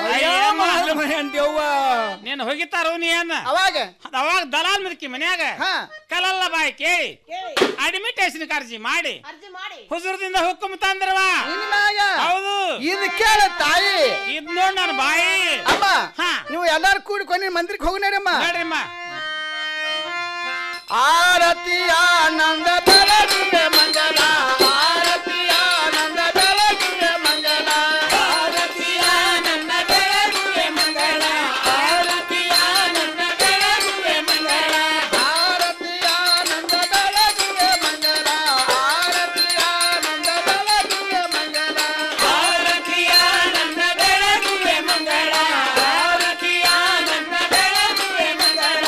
ದೇವ್ವ ನೀನ್ ಹೋಗಿತಾರೋ ನೀ ಏನ ಅವಾಗ ಅವಾಗ ದಲಾಲ್ ಮುದುಕಿ ಮನ್ಯಾಗ ಕಲಲ್ಲ ಬಾಯಿ ಕೇಳಿ ಅಡ್ಮಿಟೇಷನ್ ಅರ್ಜಿ ಮಾಡಿ ಅರ್ಜಿ ಮಾಡಿ ಹುಜುರದಿಂದ ಹುಕ್ಕುಮ್ ತಂದ್ರವ ನಿನ್ನಾಗ ಹೌದು ಇದು ಕೇಳ ತಾಯಿ ಇದ್ ನೋಡ್ ನನ್ನ ಬಾಯಿ ಅಮ್ಮ ನೀವು ಎಲ್ಲಾರು ಕೂಡಿಕೊಂಡು ಮಂದಿರಕ್ಕೆ ಹೋಗಿ ನಡಮ್ಮ ನೋಡ್ರಿಮ್ಮ ಆರತಿ ಆನಂದ ಬೆಳಗುವೆ ಮಂಗಲ ಆರತಿ ಆನಂದ ಬೆಳಗುವೆ ಮಂಗಲ ಆರತಿ ಆನಂದ ಬೆಳಗುವೆ ಮಂಗಲ ಆರತಿ ಆನಂದ ಬೆಳಗುವೆ ಮಂಗಲ ಆರತಿ ಆನಂದ ಬೆಳಗುವೆ ಮಂಗಲ ಆರತಿ ಆನಂದ ಬೆಳಗುವೆ ಮಂಗಲ ಆರತಿ ಆನಂದ ಬೆಳಗುವೆ ಮಂಗಲ ಆರತಿ ಆನಂದ ಬೆಳಗುವೆ ಮಂಗಲ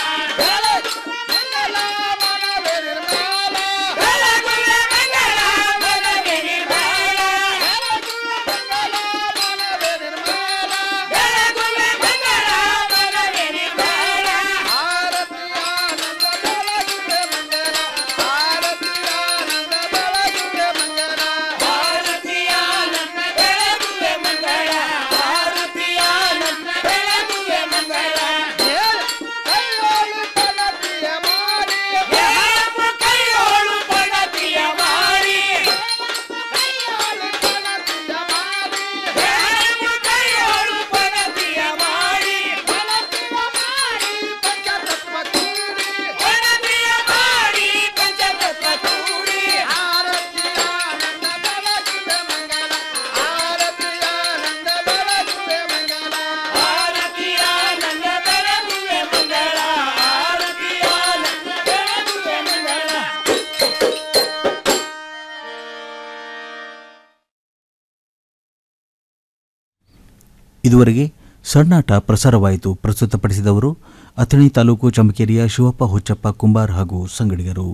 ಇದುವರೆಗೆ ಸಣ್ಣಾಟ ಪ್ರಸಾರವಾಯಿತು ಪ್ರಸ್ತುತಪಡಿಸಿದವರು ಅಥಣಿ ತಾಲೂಕು ಚಮಕೇರಿಯ ಶಿವಪ್ಪ ಹುಚ್ಚಪ್ಪ ಕುಂಬಾರ್ ಹಾಗೂ ಸಂಗಡಿಗರು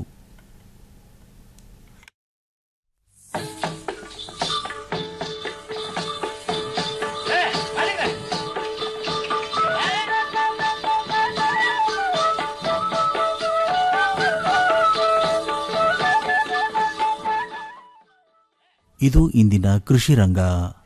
ಇದು ಇಂದಿನ ಕೃಷಿ ರಂಗ